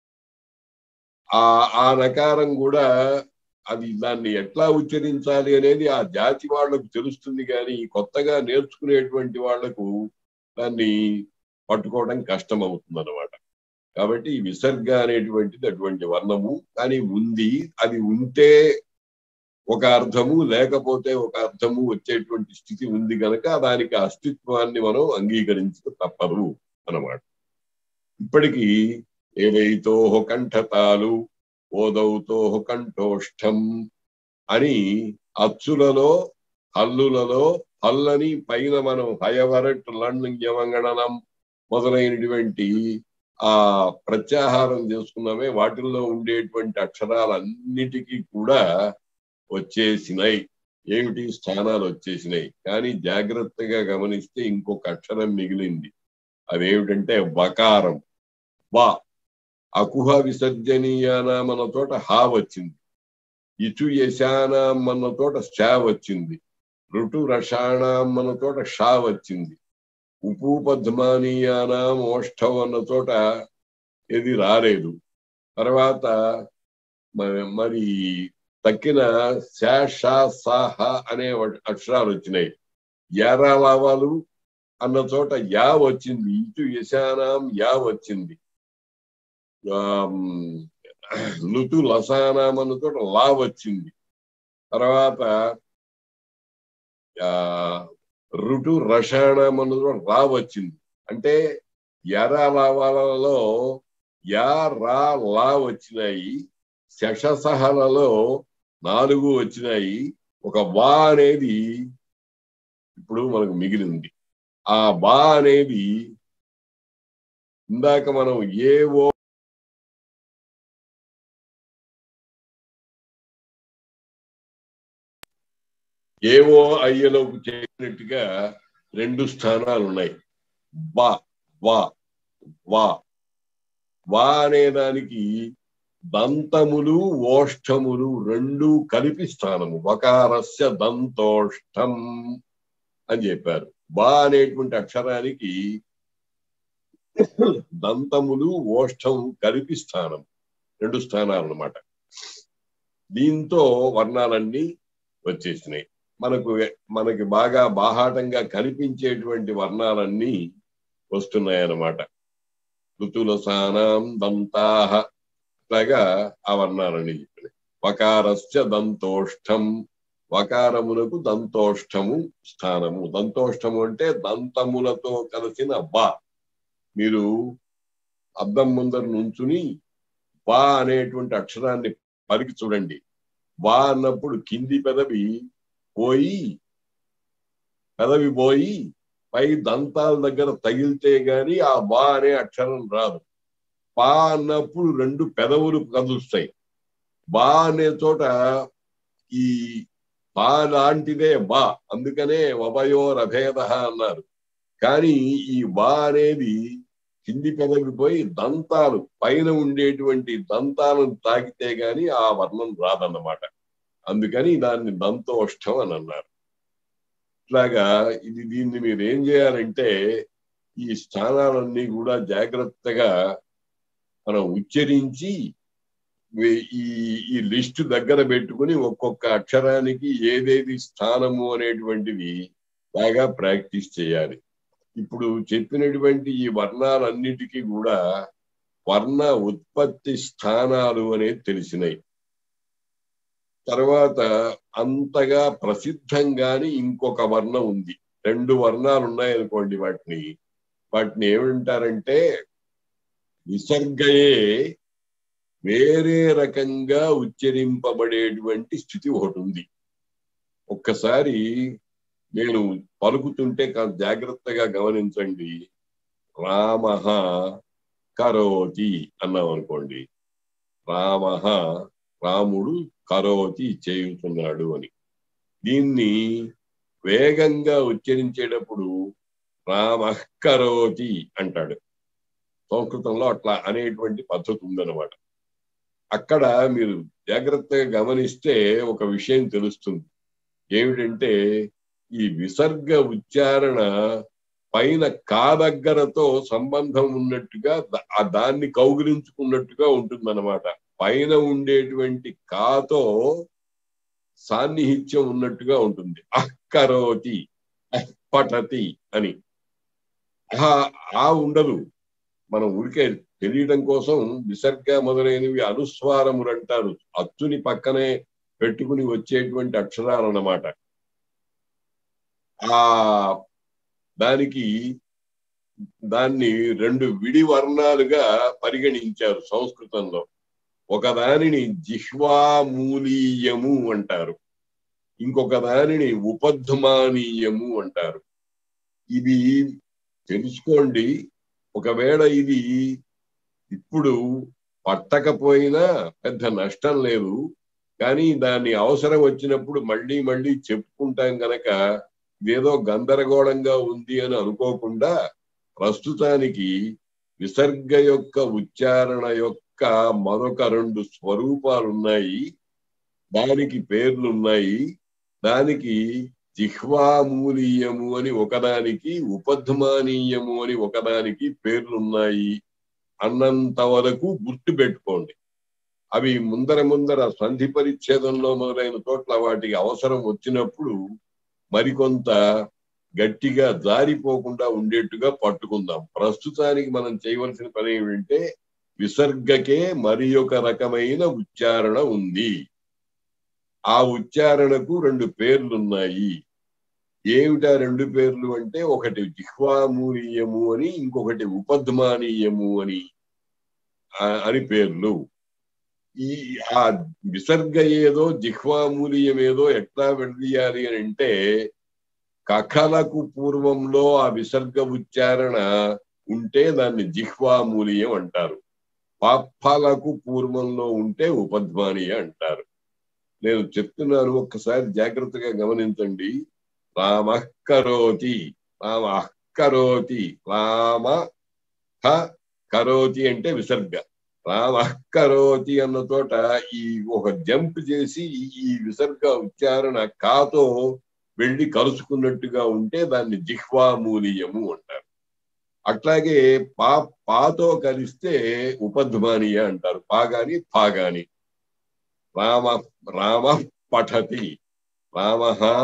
ఆ ఆ నకారం కూడా అది దాన్ని ఎట్లా ఉచ్చరించాలి అనేది ఆ జాతి వాళ్లకు తెలుస్తుంది కానీ కొత్తగా నేర్చుకునేటువంటి వాళ్లకు దాన్ని పట్టుకోవడం కష్టం అవుతుంది అనమాట కాబట్టి ఈ విసర్గ అనేటువంటిది అటువంటి వర్ణము కానీ ఉంది అది ఉంటే ఒక అర్థము లేకపోతే ఒక అర్థము వచ్చేటువంటి స్థితి ఉంది గనక దానికి అస్తిత్వాన్ని మనం అంగీకరించక తప్పదు అన్నమాట ఇప్పటికీ ఏవైతో కంఠతాలు ఓదౌతో కంఠోష్టం అని అచ్చులలో హల్లులలో హల్లని పైన మనం హయవరట్ లంగణనం మొదలైనటువంటి ఆ ప్రత్యాహారం చేసుకున్నామే వాటిల్లో ఉండేటువంటి అక్షరాలన్నిటికీ కూడా వచ్చేసినాయి ఏమిటి స్థానాలు వచ్చేసినాయి కానీ జాగ్రత్తగా గమనిస్తే ఇంకొక అక్షరం మిగిలింది అదేమిటంటే వకారం వా అకుహ విసర్జనీయానాం అన్న చోట హా వచ్చింది ఇచు యశానాం అన్న చోట శా వచ్చింది ఋటు రషాణం అన్న చోట షా వచ్చింది ఉపు పద్మానీయానాం ఓష్ఠం అన్న చోట ఇది రాలేదు తర్వాత మ- మరి తక్కిన శా షా సా హ అనే వ- అక్షరాలు వచ్చినాయి యారాలావాలు అన్న చోట యా వచ్చింది ఇటు యశానాం యా వచ్చింది ఆమ్, లుతు లసానాం అన్న చోట లా వచ్చింది తర్వాత ఆ రుటు రషాణం అన్న చోట రా వచ్చింది అంటే ఎరా లావాలలో యా రా లా వచ్చినాయి శషసహలలో నాలుగు వచ్చినాయి ఒక వా అనేది ఇప్పుడు మనకు మిగిలింది ఆ వా అనేది ఇందాక మనం ఏ ఓ ఏవో అయ్యలోకి చేసినట్టుగా రెండు స్థానాలు ఉన్నాయి బా వా వా వా అనే దానికి దంతములు ఓష్ఠములు రెండు కలిపి స్థానము వకారస్య దంతోష్టం అని చెప్పారు బా అనేటువంటి అక్షరానికి దంతములు ఓష్ఠము కలిపి స్థానం రెండు స్థానాలు అన్నమాట దీంతో వర్ణాలన్నీ వచ్చేసినాయి మనకు మనకి బాగా బాహాటంగా కనిపించేటువంటి వర్ణాలన్నీ వస్తున్నాయి అన్నమాట ఋతులసానాం దంతాహ లాగా ఆ వర్ణాలన్నీ చెప్పినాయి వకారస్య దంతోష్టం వకారములకు దంతోష్టము స్థానము దంతోష్టము అంటే దంతములతో కలిసిన బా మీరు అద్దం ముందర నుంచుని బా అనేటువంటి అక్షరాన్ని పలికి చూడండి వా అన్నప్పుడు కింది పెదవి పోయి పెదవి పోయి పై దంతాల దగ్గర తగిలితే గాని ఆ బా అనే అక్షరం రాదు పా అన్నప్పుడు రెండు పెదవులు కదులుస్తాయి బా అనే చోట ఈ బా లాంటిదే బా అందుకనే ఉభయోరభేద అన్నారు కానీ ఈ బా అనేది కింది పెదవి పోయి దంతాలు పైన ఉండేటువంటి దంతాలను తాకితే గాని ఆ వర్ణం రాదన్నమాట అందుకని దాన్ని దంతోష్టం అని అన్నారు ఇట్లాగా ఇది దీన్ని మీరు ఏం చేయాలంటే ఈ స్థానాలన్నీ కూడా జాగ్రత్తగా మనం ఉచ్చరించి వే- ఈ ఈ లిస్టు దగ్గర పెట్టుకుని ఒక్కొక్క అక్షరానికి ఏదేది స్థానము అనేటువంటిది బాగా ప్రాక్టీస్ చేయాలి ఇప్పుడు చెప్పినటువంటి ఈ వర్ణాలన్నిటికీ కూడా వర్ణ ఉత్పత్తి స్థానాలు అనేది తెలిసినాయి తర్వాత అంతగా ప్రసిద్ధంగాని ఇంకొక వర్ణం ఉంది రెండు వర్ణాలు ఉన్నాయనుకోండి వాటిని వాటిని ఏమంటారంటే విసర్గయే వేరే రకంగా ఉచ్చరింపబడేటువంటి స్థితి ఒకటి ఉంది ఒక్కసారి నేను పలుకుతుంటే కాస్త జాగ్రత్తగా గమనించండి రామ కరోతి అన్నాం అనుకోండి రామ రాముడు కరోతి చేయుతున్నాడు అని దీన్ని వేగంగా ఉచ్చరించేటప్పుడు రామ కరోతి అంటాడు సంస్కృతంలో అట్లా అనేటువంటి పద్ధతి ఉందన్నమాట అక్కడ మీరు జాగ్రత్తగా గమనిస్తే ఒక విషయం తెలుస్తుంది ఏమిటంటే ఈ విసర్గ ఉచ్చారణ పైన కా దగ్గరతో సంబంధం ఉన్నట్టుగా ద- ఆ దాన్ని కౌగిలించుకున్నట్టుగా ఉంటుందన్నమాట పైన ఉండేటువంటి కాతో సాన్నిహిత్యం ఉన్నట్టుగా ఉంటుంది అహ్కరోతి అహ్పఠతి అని ఆ ఆ ఉండదు మనం ఊరికే తెలియడం కోసం విసర్గ మొదలైనవి అనుస్వారములు అంటారు అచ్చుని పక్కనే పెట్టుకుని వచ్చేటువంటి అక్షరాలు అన్నమాట ఆ దానికి దాన్ని రెండు విడి వర్ణాలుగా పరిగణించారు సంస్కృతంలో ఒకదానిని జిహ్వామూలీయము అంటారు ఇంకొక దానిని ఉపధ్మానీయము అంటారు ఇది తెలుసుకోండి ఒకవేళ ఇది ఇప్పుడు పట్టకపోయినా పెద్ద నష్టం లేదు కానీ దాని అవసరం వచ్చినప్పుడు మళ్ళీ మళ్ళీ చెప్పుకుంటాం గనక ఇదేదో గందరగోళంగా ఉంది అని అనుకోకుండా ప్రస్తుతానికి విసర్గ యొక్క ఉచ్చారణ యొక్క మరొక రెండు స్వరూపాలు ఉన్నాయి దానికి పేర్లున్నాయి దానికి జిహ్వామూలీయము అని ఒకదానికి ఉపధ్మానీయము అని ఒకదానికి పేర్లున్నాయి అన్నంత వరకు గుర్తు పెట్టుకోండి అవి ముందర ముందర సంధి పరిచ్ఛేదంలో మొదలైన చోట్ల వాటికి అవసరం వచ్చినప్పుడు మరికొంత గట్టిగా జారిపోకుండా ఉండేట్టుగా పట్టుకుందాం ప్రస్తుతానికి మనం చేయవలసిన పని ఏమిటంటే విసర్గకే మరి ఒక రకమైన ఉచ్చారణ ఉంది ఆ ఉచ్చారణకు రెండు పేర్లున్నాయి ఏమిటా రెండు పేర్లు అంటే ఒకటి జిహ్వామూలీయము అని ఇంకొకటి ఉపద్మానీయము అని ఆ- అని పేర్లు ఈ ఆ విసర్గ ఏదో జిహ్వామూలీయం ఏదో ఎట్లా విడదీయాలి అని అంటే కఖలకు పూర్వంలో ఆ విసర్గ ఉచ్చారణ ఉంటే దాన్ని జిహ్వామూలీయం అంటారు పాపాలకు పూర్వంలో ఉంటే ఉపధ్మానీయ అంటారు నేను చెప్తున్నాను ఒక్కసారి జాగ్రత్తగా గమనించండి రామ కరోతి రామ కరోతి రామ హ కరోతి అంటే విసర్గ రామ కరోతి అన్న చోట ఈ ఒక జంప్ చేసి ఈ విసర్గ ఉచ్చారణ కాతో వెళ్ళి కలుసుకున్నట్టుగా ఉంటే దాన్ని జిహ్వామూలీయము అంటారు అట్లాగే పా పాతో కలిస్తే ఉపధ్మానీయ అంటారు పా గాని పా గాని రామ రామ పఠతి రామ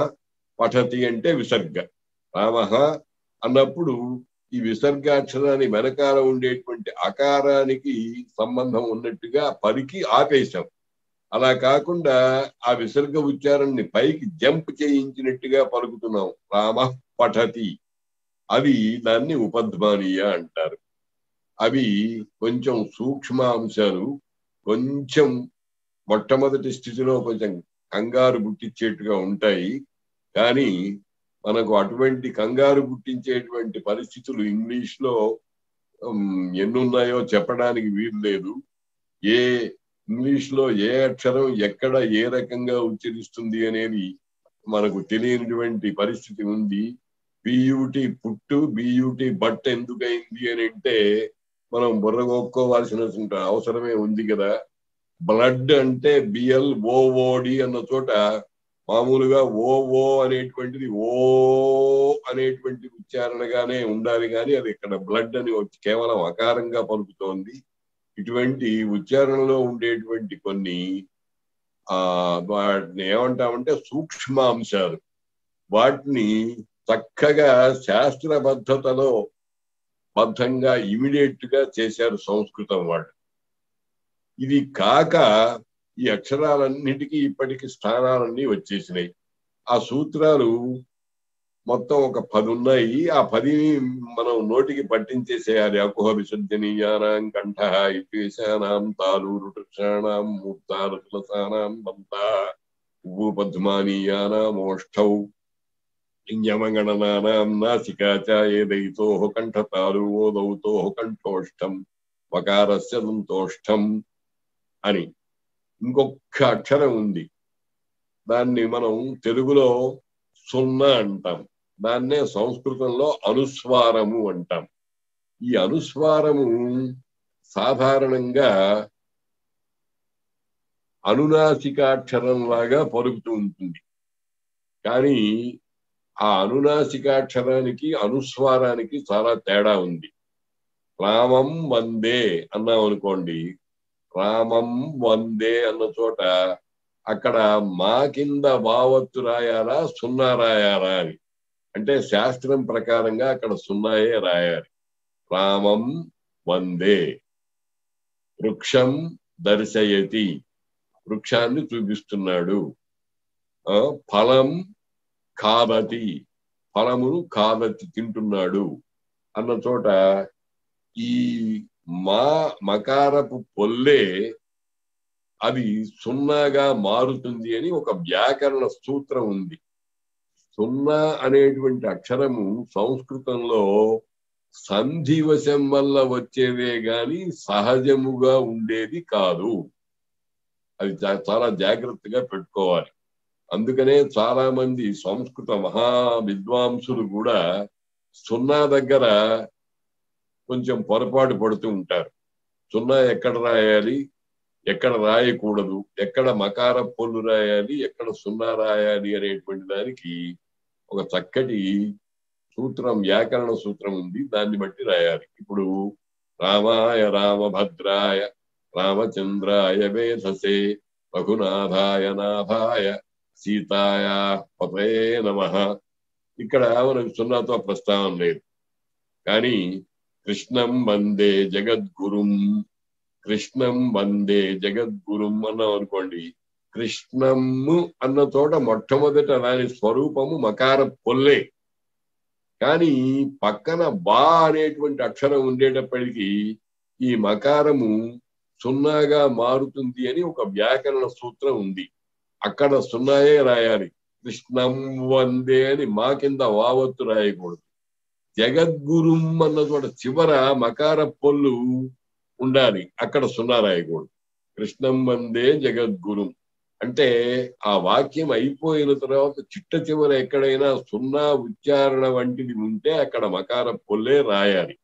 పఠతి అంటే విసర్గ రామ అన్నప్పుడు ఈ విసర్గాక్షరాన్ని వెనకాల ఉండేటువంటి అకారానికి సంబంధం ఉన్నట్టుగా పలికి ఆపేశాం అలా కాకుండా ఆ విసర్గ ఉచ్చారణని పైకి జంప్ చేయించినట్టుగా పలుకుతున్నాం రామ పఠతి అవి దాన్ని ఉపధ్మానీయ అంటారు అవి కొంచెం సూక్ష్మ అంశాలు కొంచెం మొట్టమొదటి స్థితిలో కొంచెం కంగారు పుట్టించేట్టుగా ఉంటాయి కానీ మనకు అటువంటి కంగారు పుట్టించేటువంటి పరిస్థితులు ఇంగ్లీష్ లో ఉమ్, ఎన్నున్నాయో చెప్పడానికి వీలు లేదు ఏ ఇంగ్లీష్ లో ఏ అక్షరం ఎక్కడ ఏ రకంగా ఉచ్చరిస్తుంది అనేది మనకు తెలియనటువంటి పరిస్థితి ఉంది బియూటి పుట్టు బియూటి బట్ ఎందుకైంది అని అంటే మనం బుర్రగొక్కోవాల్సిన అవసరమే ఉంది కదా బ్లడ్ అంటే బిఎల్ ఓఓడి అన్న చోట మామూలుగా ఓఓ అనేటువంటిది ఓ అనేటువంటి ఉచ్చారణగానే ఉండాలి కానీ అది ఇక్కడ బ్లడ్ అని వచ్చి కేవలం అకారంగా పలుకుతోంది ఇటువంటి ఉచ్చారణలో ఉండేటువంటి కొన్ని ఆ వాటిని ఏమంటామంటే సూక్ష్మాంశాలు వాటిని చక్కగా శాస్త్రబద్ధతలో బద్ధంగా ఇమిడియట్ గా చేశారు సంస్కృతం వాళ్ళు ఇది కాక ఈ అక్షరాలన్నిటికీ ఇప్పటికి స్థానాలన్నీ వచ్చేసినాయి ఆ సూత్రాలు మొత్తం ఒక పది ఉన్నాయి ఆ పదిని మనం నోటికి పట్టించేసేయాలి అకుహ విసర్జనీయానాం కంఠ ఇపేశానాం తాలూరు వృక్షాణం మూర్తాలు తులసానాం బంత ఉపపద్మానీయానాం ఓష్ఠౌ యమగణనానాం నాసికా చ ఏదైతోః కంఠతాలు ఓదౌతోః కంఠోష్టం వకారస్య దంతోష్టం అని ఇంకొక అక్షరం ఉంది దాన్ని మనం తెలుగులో సున్నా అంటాం దాన్నే సంస్కృతంలో అనుస్వారము అంటాం ఈ అనుస్వారము సాధారణంగా అనునాసికాక్షరం లాగా పలుకుతూ ఉంటుంది కానీ ఆ అనునాసికాక్షరానికి అనుస్వారానికి చాలా తేడా ఉంది రామం వందే అన్నాం అనుకోండి రామం వందే అన్న చోట అక్కడ మా కింద బావత్తు రాయాలా సున్నా రాయాలా అని అంటే శాస్త్రం ప్రకారంగా అక్కడ సున్నాయే రాయాలి రామం వందే వృక్షం దర్శయతి వృక్షాన్ని చూపిస్తున్నాడు ఆ, ఫలం కాదతి ఫలమును కాదతి తింటున్నాడు అన్న చోట ఈ మా మకారపు పొల్లే అది సున్నాగా మారుతుంది అని ఒక వ్యాకరణ సూత్రం ఉంది సున్నా అనేటువంటి అక్షరము సంస్కృతంలో సంధివశం వల్ల వచ్చేదే గాని సహజముగా ఉండేది కాదు అది చా- చాలా జాగ్రత్తగా పెట్టుకోవాలి అందుకనే చాలా మంది సంస్కృత మహా విద్వాంసులు కూడా సున్నా దగ్గర కొంచెం పొరపాటు పడుతూ ఉంటారు సున్నా ఎక్కడ రాయాలి ఎక్కడ రాయకూడదు ఎక్కడ మకార పొల్లు రాయాలి ఎక్కడ సున్నా రాయాలి అనేటువంటి దానికి ఒక చక్కటి సూత్రం వ్యాకరణ సూత్రం ఉంది దాన్ని బట్టి రాయాలి ఇప్పుడు రామాయ రామభద్రాయ రామచంద్రాయ వేధసే రఘునాథాయ నాథాయ సీతాయ పతే నమ ఇక్కడ మనకు సున్నాతో ప్రస్తావన లేదు కానీ కృష్ణం వందే జగద్గురుం కృష్ణం వందే జగద్గురుం అన్నాం అనుకోండి కృష్ణము అన్న చోట మొట్టమొదట దాని స్వరూపము మకార పొల్లే కానీ పక్కన బా అనేటువంటి అక్షరం ఉండేటప్పటికీ ఈ మకారము సున్నాగా మారుతుంది అని ఒక వ్యాకరణ సూత్రం ఉంది అక్కడ సున్నాయే రాయాలి కృష్ణం వందే అని మా కింద వావత్తు రాయకూడదు జగద్గురుం అన్న చోట చివర మకార పొల్లు ఉండాలి అక్కడ సున్నా రాయకూడదు కృష్ణం వందే జగద్గురుం అంటే ఆ వాక్యం అయిపోయిన తర్వాత చిట్ట చివర ఎక్కడైనా సున్నా ఉచ్చారణ వంటిది ఉంటే అక్కడ మకార పొల్లే రాయాలి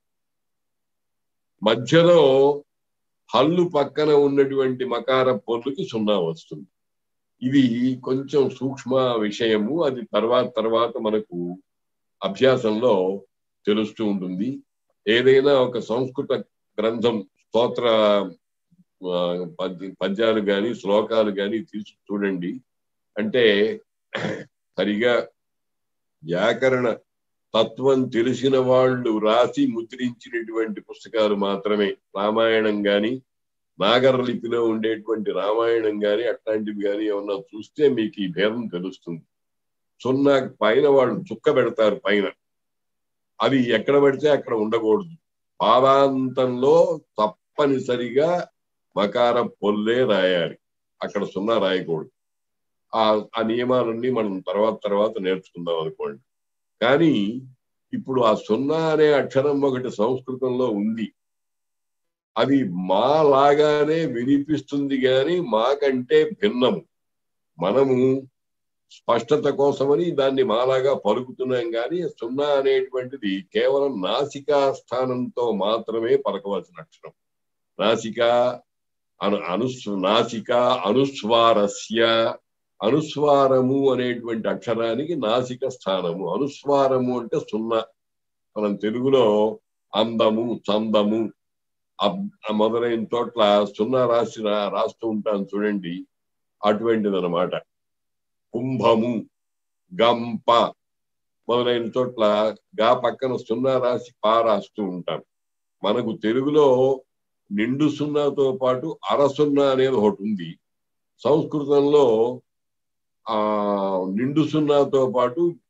మధ్యలో హల్లు పక్కన ఉన్నటువంటి మకార పొల్లుకి సున్నా వస్తుంది ఇది కొంచెం సూక్ష్మ విషయము అది తర్వాత తర్వాత మనకు అభ్యాసంలో తెలుస్తూ ఉంటుంది ఏదైనా ఒక సంస్కృత గ్రంథం స్తోత్ర ఆ, పద్య- పద్యాలు గాని శ్లోకాలు గాని తీసి చూడండి అంటే సరిగా వ్యాకరణ తత్వం తెలిసిన వాళ్ళు రాసి ముద్రించినటువంటి పుస్తకాలు మాత్రమే రామాయణం గాని నాగర లిపిలో ఉండేటువంటి రామాయణం గాని అట్లాంటివి గాని ఏమన్నా చూస్తే మీకు ఈ భేదం తెలుస్తుంది సున్నా పైన వాళ్ళు చుక్క పెడతారు పైన అది ఎక్కడ పడితే అక్కడ ఉండకూడదు పాదాంతంలో తప్పనిసరిగా మకార పొల్లే రాయాలి అక్కడ సున్నా రాయకూడదు ఆ ఆ నియమాలన్నీ మనం తర్వాత తర్వాత నేర్చుకుందాం అనుకోండి కానీ ఇప్పుడు ఆ సున్నా అనే అక్షరం ఒకటి సంస్కృతంలో ఉంది అది మా లాగానే వినిపిస్తుంది గాని మాకంటే భిన్నము మనము స్పష్టత కోసమని దాన్ని మాలాగా పలుకుతున్నాం కానీ సున్నా అనేటువంటిది కేవలం నాసికా స్థానంతో మాత్రమే పలకవలసిన అక్షరం నాసిక అను అనుస్ నాసిక అనుస్వారస్య అనుస్వారము అనేటువంటి అక్షరానికి నాసిక స్థానము అనుస్వారము అంటే సున్నా మనం తెలుగులో అందము చందము అబ్- మొదలైన చోట్ల సున్నా రాసి రా- రాస్తూ ఉంటాను చూడండి అటువంటిది అనమాట కుంభము గంప మొదలైన చోట్ల గా పక్కన సున్నా రాసి పా రాస్తూ ఉంటాం మనకు తెలుగులో నిండు సున్నాతో పాటు అర సున్నా అనేది ఒకటి ఉంది సంస్కృతంలో ఆ నిండు సున్నాతో పాటు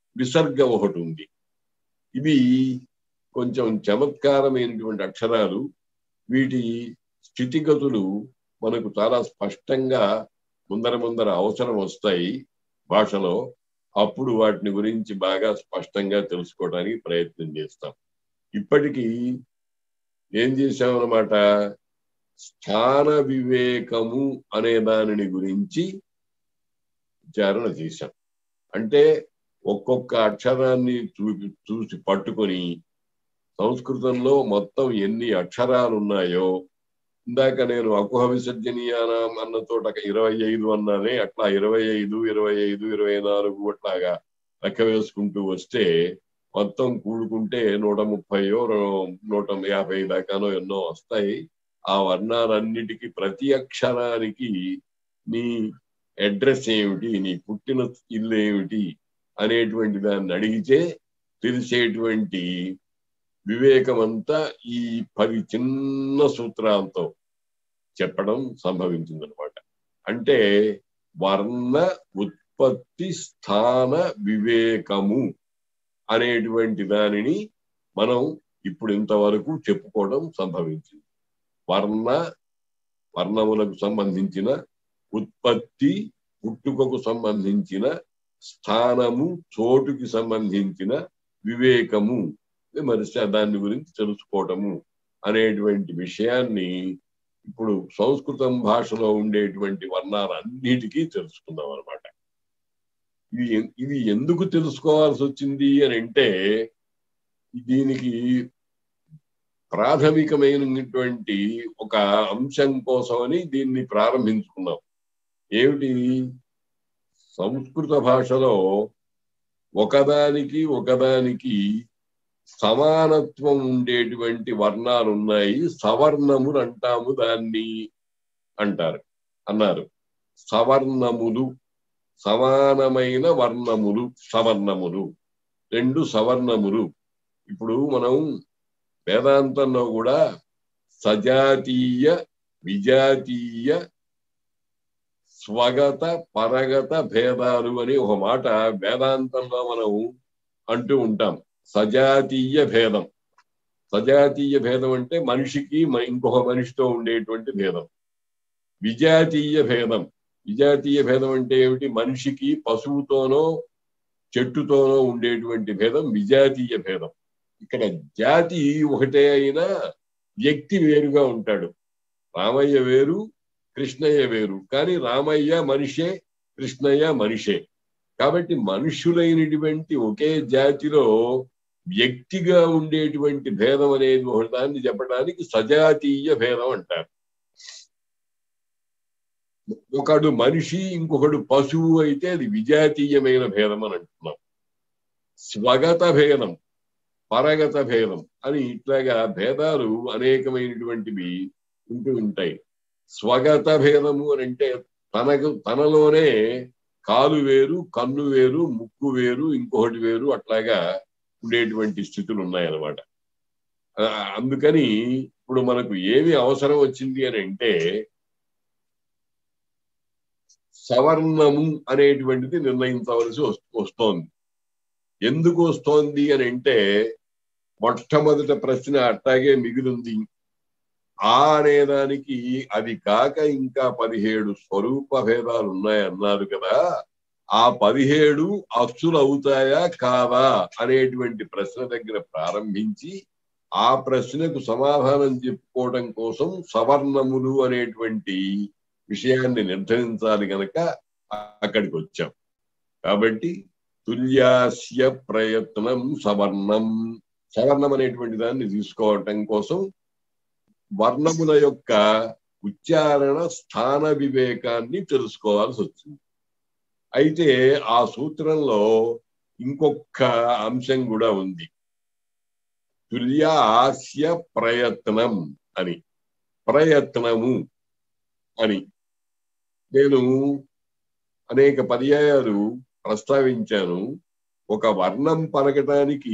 విసర్గ ఒకటి ఉంది ఇవి కొంచెం చమత్కారమైనటువంటి అక్షరాలు వీటి స్థితిగతులు మనకు చాలా స్పష్టంగా ముందర ముందర అవసరం వస్తాయి భాషలో అప్పుడు వాటిని గురించి బాగా స్పష్టంగా తెలుసుకోవడానికి ప్రయత్నం చేస్తాం ఇప్పటికీ ఏం చేశామన్నమాట స్థాన వివేకము అనే దానిని గురించి విచారణ చేశాం అంటే ఒక్కొక్క అక్షరాన్ని చూపి చూసి పట్టుకొని సంస్కృతంలో మొత్తం ఎన్ని అక్షరాలు ఉన్నాయో ఇందాక నేను అకుహ విసర్జనీయానం అన్న చోట ఇరవై ఐదు అన్నానే అట్లా ఇరవై ఐదు ఇరవై ఐదు ఇరవై నాలుగు అట్లాగా లెక్క వేసుకుంటూ వస్తే మొత్తం కూడుకుంటే నూట ముప్పయో నూట యాభై దాకానో ఎన్నో వస్తాయి ఆ వర్ణాలన్నిటికీ ప్రతి అక్షరానికి నీ అడ్రస్ ఏమిటి నీ పుట్టిన ఇల్లు ఏమిటి అనేటువంటి దాన్ని అడిగితే తెలిసేటువంటి వివేకమంతా ఈ పది చిన్న సూత్రాలతో చెప్పడం సంభవించిందనమాట అంటే వర్ణ ఉత్పత్తి స్థాన వివేకము అనేటువంటి దానిని మనం ఇప్పుడు ఇంతవరకు చెప్పుకోవడం సంభవించింది వర్ణ వర్ణములకు సంబంధించిన ఉత్పత్తి పుట్టుకకు సంబంధించిన స్థానము చోటుకి సంబంధించిన వివేకము విమర్శ దాని గురించి తెలుసుకోవటము అనేటువంటి విషయాన్ని ఇప్పుడు సంస్కృతం భాషలో ఉండేటువంటి వర్ణాలన్నిటికీ తెలుసుకుందాం అనమాట ఇది ఇది ఎందుకు తెలుసుకోవాల్సి వచ్చింది అని అంటే దీనికి ప్రాథమికమైనటువంటి ఒక అంశం కోసమని దీన్ని ప్రారంభించుకున్నాం ఏమిటి సంస్కృత భాషలో ఒకదానికి ఒకదానికి సమానత్వం ఉండేటువంటి వర్ణాలు ఉన్నాయి సవర్ణములు అంటాము దాన్ని అంటారు అన్నారు సవర్ణములు సమానమైన వర్ణములు సవర్ణములు రెండు సవర్ణములు ఇప్పుడు మనం వేదాంతంలో కూడా సజాతీయ విజాతీయ స్వగత పరగత భేదాలు అని ఒక మాట వేదాంతంలో మనం అంటూ ఉంటాం సజాతీయ భేదం సజాతీయ భేదం అంటే మనిషికి ఇంకొక మనిషితో ఉండేటువంటి భేదం విజాతీయ భేదం విజాతీయ భేదం అంటే ఏమిటి మనిషికి పశువుతోనో చెట్టుతోనో ఉండేటువంటి భేదం విజాతీయ భేదం ఇక్కడ జాతి ఒకటే అయినా వ్యక్తి వేరుగా ఉంటాడు రామయ్య వేరు కృష్ణయ్య వేరు కానీ రామయ్య మనిషే కృష్ణయ్య మనిషే కాబట్టి మనుషులైనటువంటి ఒకే జాతిలో వ్యక్తిగా ఉండేటువంటి భేదం అనేది ఒకదాన్ని చెప్పడానికి సజాతీయ భేదం అంటారు ఒకడు మనిషి ఇంకొకడు పశువు అయితే అది విజాతీయమైన భేదం అని అంటున్నాం స్వగత భేదం పరగత భేదం అని ఇట్లాగా భేదాలు అనేకమైనటువంటివి ఉంటూ ఉంటాయి స్వగత భేదము అని అంటే తనకు తనలోనే కాలు వేరు కన్ను వేరు ముక్కు వేరు ఇంకొకటి వేరు అట్లాగా ఉండేటువంటి స్థితులు ఉన్నాయన్నమాట అందుకని ఇప్పుడు మనకు ఏమి అవసరం వచ్చింది అని అంటే సవర్ణము అనేటువంటిది నిర్ణయించవలసి వస్తోంది ఎందుకు వస్తోంది అని అంటే మొట్టమొదట ప్రశ్న అట్టాగే మిగిలింది ఆ అనేదానికి అది కాక ఇంకా పదిహేడు స్వరూప భేదాలు ఉన్నాయన్నారు కదా ఆ పదిహేడు అచ్చులు అవుతాయా కాదా అనేటువంటి ప్రశ్న దగ్గర ప్రారంభించి ఆ ప్రశ్నకు సమాధానం చెప్పుకోవడం కోసం సవర్ణములు అనేటువంటి విషయాన్ని నిర్ధారించాలి గనక అక్కడికి వచ్చాం కాబట్టి తుల్యాస్య ప్రయత్నం సవర్ణం సవర్ణం అనేటువంటి దాన్ని తీసుకోవటం కోసం వర్ణముల యొక్క ఉచ్చారణ స్థాన వివేకాన్ని తెలుసుకోవాల్సి వచ్చింది అయితే ఆ సూత్రంలో ఇంకొక అంశం కూడా ఉంది తుల్యాస్య ప్రయత్నం అని ప్రయత్నము అని నేను అనేక పర్యాయాలు ప్రస్తావించాను ఒక వర్ణం పలకటానికి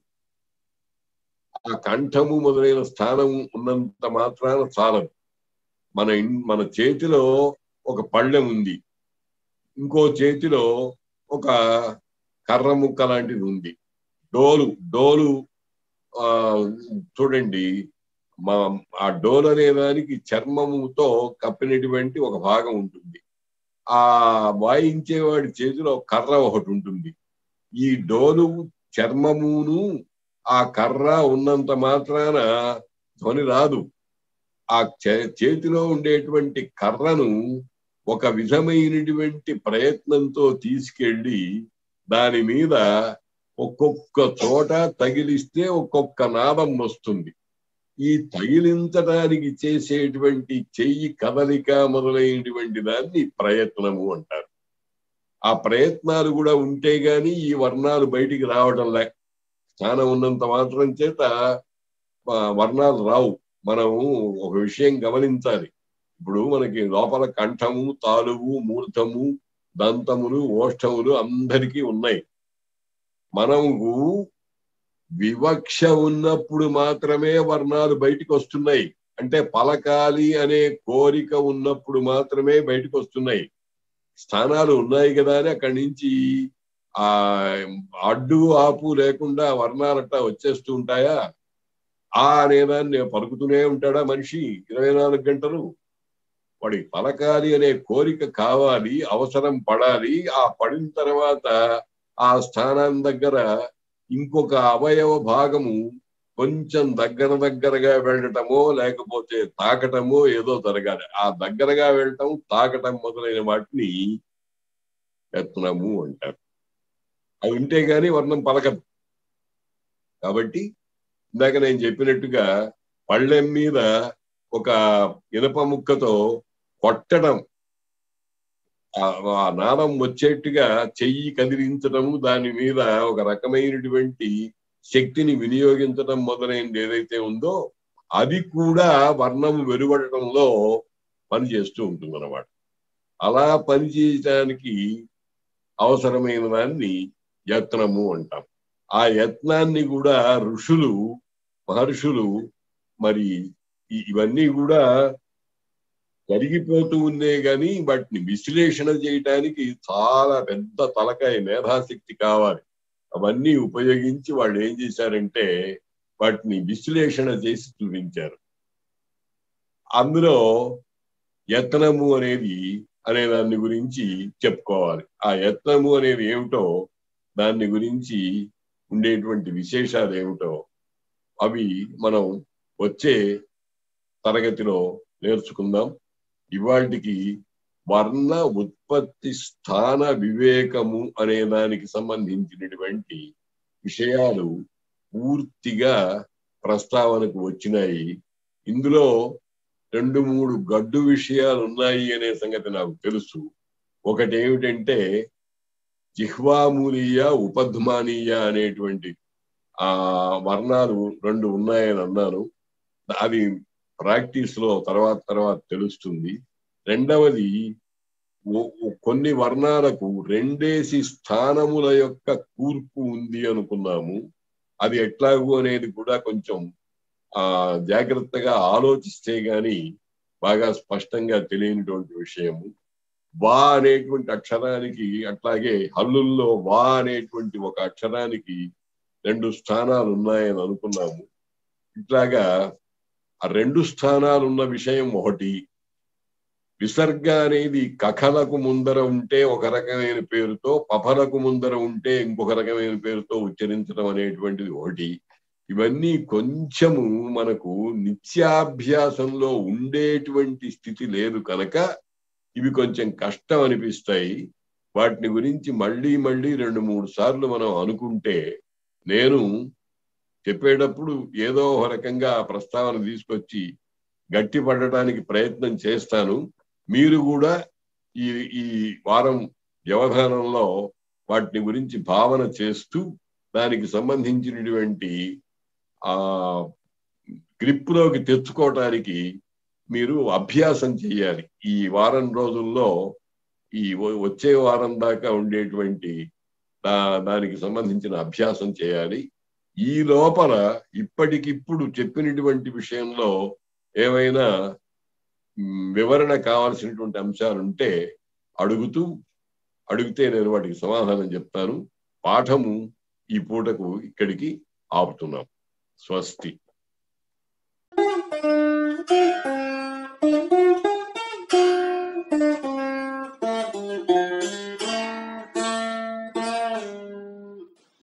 ఆ కంఠము మొదలైన స్థానం ఉన్నంత మాత్రాన చాలదు మన మన చేతిలో ఒక పళ్ళెం ఉంది ఇంకో చేతిలో ఒక కర్ర ముక్క లాంటిది ఉంది డోలు డోలు ఆ చూడండి మా ఆ డోల్ అనే దానికి చర్మముతో కప్పినటువంటి ఒక భాగం ఉంటుంది ఆ వాయించేవాడి చేతిలో కర్ర ఒకటి ఉంటుంది ఈ డోలు చర్మమును ఆ కర్ర ఉన్నంత మాత్రాన ధ్వని రాదు ఆ చే- చేతిలో ఉండేటువంటి కర్రను ఒక విధమైనటువంటి ప్రయత్నంతో తీసుకెళ్ళి దాని మీద ఒక్కొక్క చోట తగిలిస్తే ఒక్కొక్క నాదం వస్తుంది ఈ తగిలించడానికి చేసేటువంటి చెయ్యి కదలిక మొదలైనటువంటి దాన్ని ప్రయత్నము అంటారు ఆ ప్రయత్నాలు కూడా ఉంటే గాని ఈ వర్ణాలు బయటికి రావడం లే స్థానం ఉన్నంత మాత్రం చేత ఆ, వర్ణాలు రావు మనము ఒక విషయం గమనించాలి ఇప్పుడు మనకి లోపల కంఠము తాలువు మూర్ధము దంతములు ఓష్టములు అందరికీ ఉన్నాయి మనము వివక్ష ఉన్నప్పుడు మాత్రమే వర్ణాలు బయటికి వస్తున్నాయి అంటే పలకాలి అనే కోరిక ఉన్నప్పుడు మాత్రమే బయటకు వస్తున్నాయి స్థానాలు ఉన్నాయి కదా అని అక్కడి నుంచి ఆ అడ్డు ఆపు లేకుండా వర్ణాలట వచ్చేస్తూ ఉంటాయా ఆ అనేదాన్ని పలుకుతూనే ఉంటాడా మనిషి ఇరవై నాలుగు గంటలు వాడి పలకాలి అనే కోరిక కావాలి అవసరం పడాలి ఆ పడిన తర్వాత ఆ స్థానం దగ్గర ఇంకొక అవయవ భాగము కొంచెం దగ్గర దగ్గరగా వెళ్ళటమో లేకపోతే తాకటమో ఏదో జరగాలి ఆ దగ్గరగా వెళ్ళటం తాకటం మొదలైన వాటిని యత్నము అంటారు అవి ఉంటే గాని వర్ణం పలకదు కాబట్టి ఇందాక నేను చెప్పినట్టుగా పళ్ళెం మీద ఒక ఇనప ముక్కతో కొట్టడం ఆ- ఆ నాదం వచ్చేట్టుగా చెయ్యి కదిలించడం దాని మీద ఒక రకమైనటువంటి శక్తిని వినియోగించడం మొదలైనది ఏదైతే ఉందో అది కూడా వర్ణం వెలువడటంలో పనిచేస్తూ ఉంటుంది అన్నమాట అలా పనిచేయటానికి అవసరమైన దాన్ని యత్నము అంటాం ఆ యత్నాన్ని కూడా ఋషులు మహర్షులు మరి ఈ- ఇవన్నీ కూడా జరిగిపోతూ ఉందే గాని వాటిని విశ్లేషణ చేయటానికి చాలా పెద్ద తలకాయ మేధాశక్తి కావాలి అవన్నీ ఉపయోగించి వాళ్ళు ఏం చేశారంటే వాటిని విశ్లేషణ చేసి చూపించారు అందులో యత్నము అనేది అనే దాని గురించి చెప్పుకోవాలి ఆ యత్నము అనేది ఏమిటో దాని గురించి ఉండేటువంటి విశేషాలు ఏమిటో అవి మనం వచ్చే తరగతిలో నేర్చుకుందాం ఇవాటికి వర్ణ ఉత్పత్తి స్థాన వివేకము అనే దానికి సంబంధించినటువంటి విషయాలు పూర్తిగా ప్రస్తావనకు వచ్చినాయి ఇందులో రెండు మూడు గడ్డు విషయాలు ఉన్నాయి అనే సంగతి నాకు తెలుసు ఒకటి ఏమిటంటే జిహ్వామూలీయ ఉపధ్మానీయ అనేటువంటి ఆ వర్ణాలు రెండు ఉన్నాయని అన్నాను అది ప్రాక్టీస్ లో తర్వాత తర్వాత తెలుస్తుంది రెండవది ఓ- ఓ- కొన్ని వర్ణాలకు రెండేసి స్థానముల యొక్క కూర్పు ఉంది అనుకున్నాము అది ఎట్లాగు అనేది కూడా కొంచెం ఆ జాగ్రత్తగా ఆలోచిస్తే గాని బాగా స్పష్టంగా తెలియనిటువంటి విషయము వా అనేటువంటి అక్షరానికి అట్లాగే హల్లుల్లో వా అనేటువంటి ఒక అక్షరానికి రెండు స్థానాలు ఉన్నాయని అనుకున్నాము ఇట్లాగా ఆ రెండు స్థానాలు ఉన్న విషయం ఒకటి విసర్గ అనేది కఖలకు ముందర ఉంటే ఒక రకమైన పేరుతో పఫలకు ముందర ఉంటే ఇంకొక రకమైన పేరుతో ఉచ్చరించడం అనేటువంటిది ఒకటి ఇవన్నీ కొంచెము మనకు నిత్యాభ్యాసంలో ఉండేటువంటి స్థితి లేదు కనుక ఇవి కొంచెం కష్టం అనిపిస్తాయి వాటిని గురించి మళ్ళీ మళ్ళీ రెండు మూడు సార్లు మనం అనుకుంటే నేను చెప్పేటప్పుడు ఏదో ఒక రకంగా ఆ ప్రస్తావన తీసుకొచ్చి గట్టి పడటానికి ప్రయత్నం చేస్తాను మీరు కూడా ఈ ఈ వారం వ్యవధానంలో వాటిని గురించి భావన చేస్తూ దానికి సంబంధించినటువంటి ఆ గ్రిప్లోకి తెచ్చుకోవటానికి మీరు అభ్యాసం చేయాలి ఈ వారం రోజుల్లో ఈ వ- వచ్చే వారం దాకా ఉండేటువంటి దా- దానికి సంబంధించిన అభ్యాసం చేయాలి ఈ లోపల ఇప్పటికిప్పుడు చెప్పినటువంటి విషయంలో ఏమైనా మ్, వివరణ కావాల్సినటువంటి అంశాలు ఉంటే అడుగుతూ అడిగితే నేను వాటికి సమాధానం చెప్తాను పాఠము ఈ పూటకు ఇక్కడికి ఆపుతున్నాం స్వస్తి Thank you.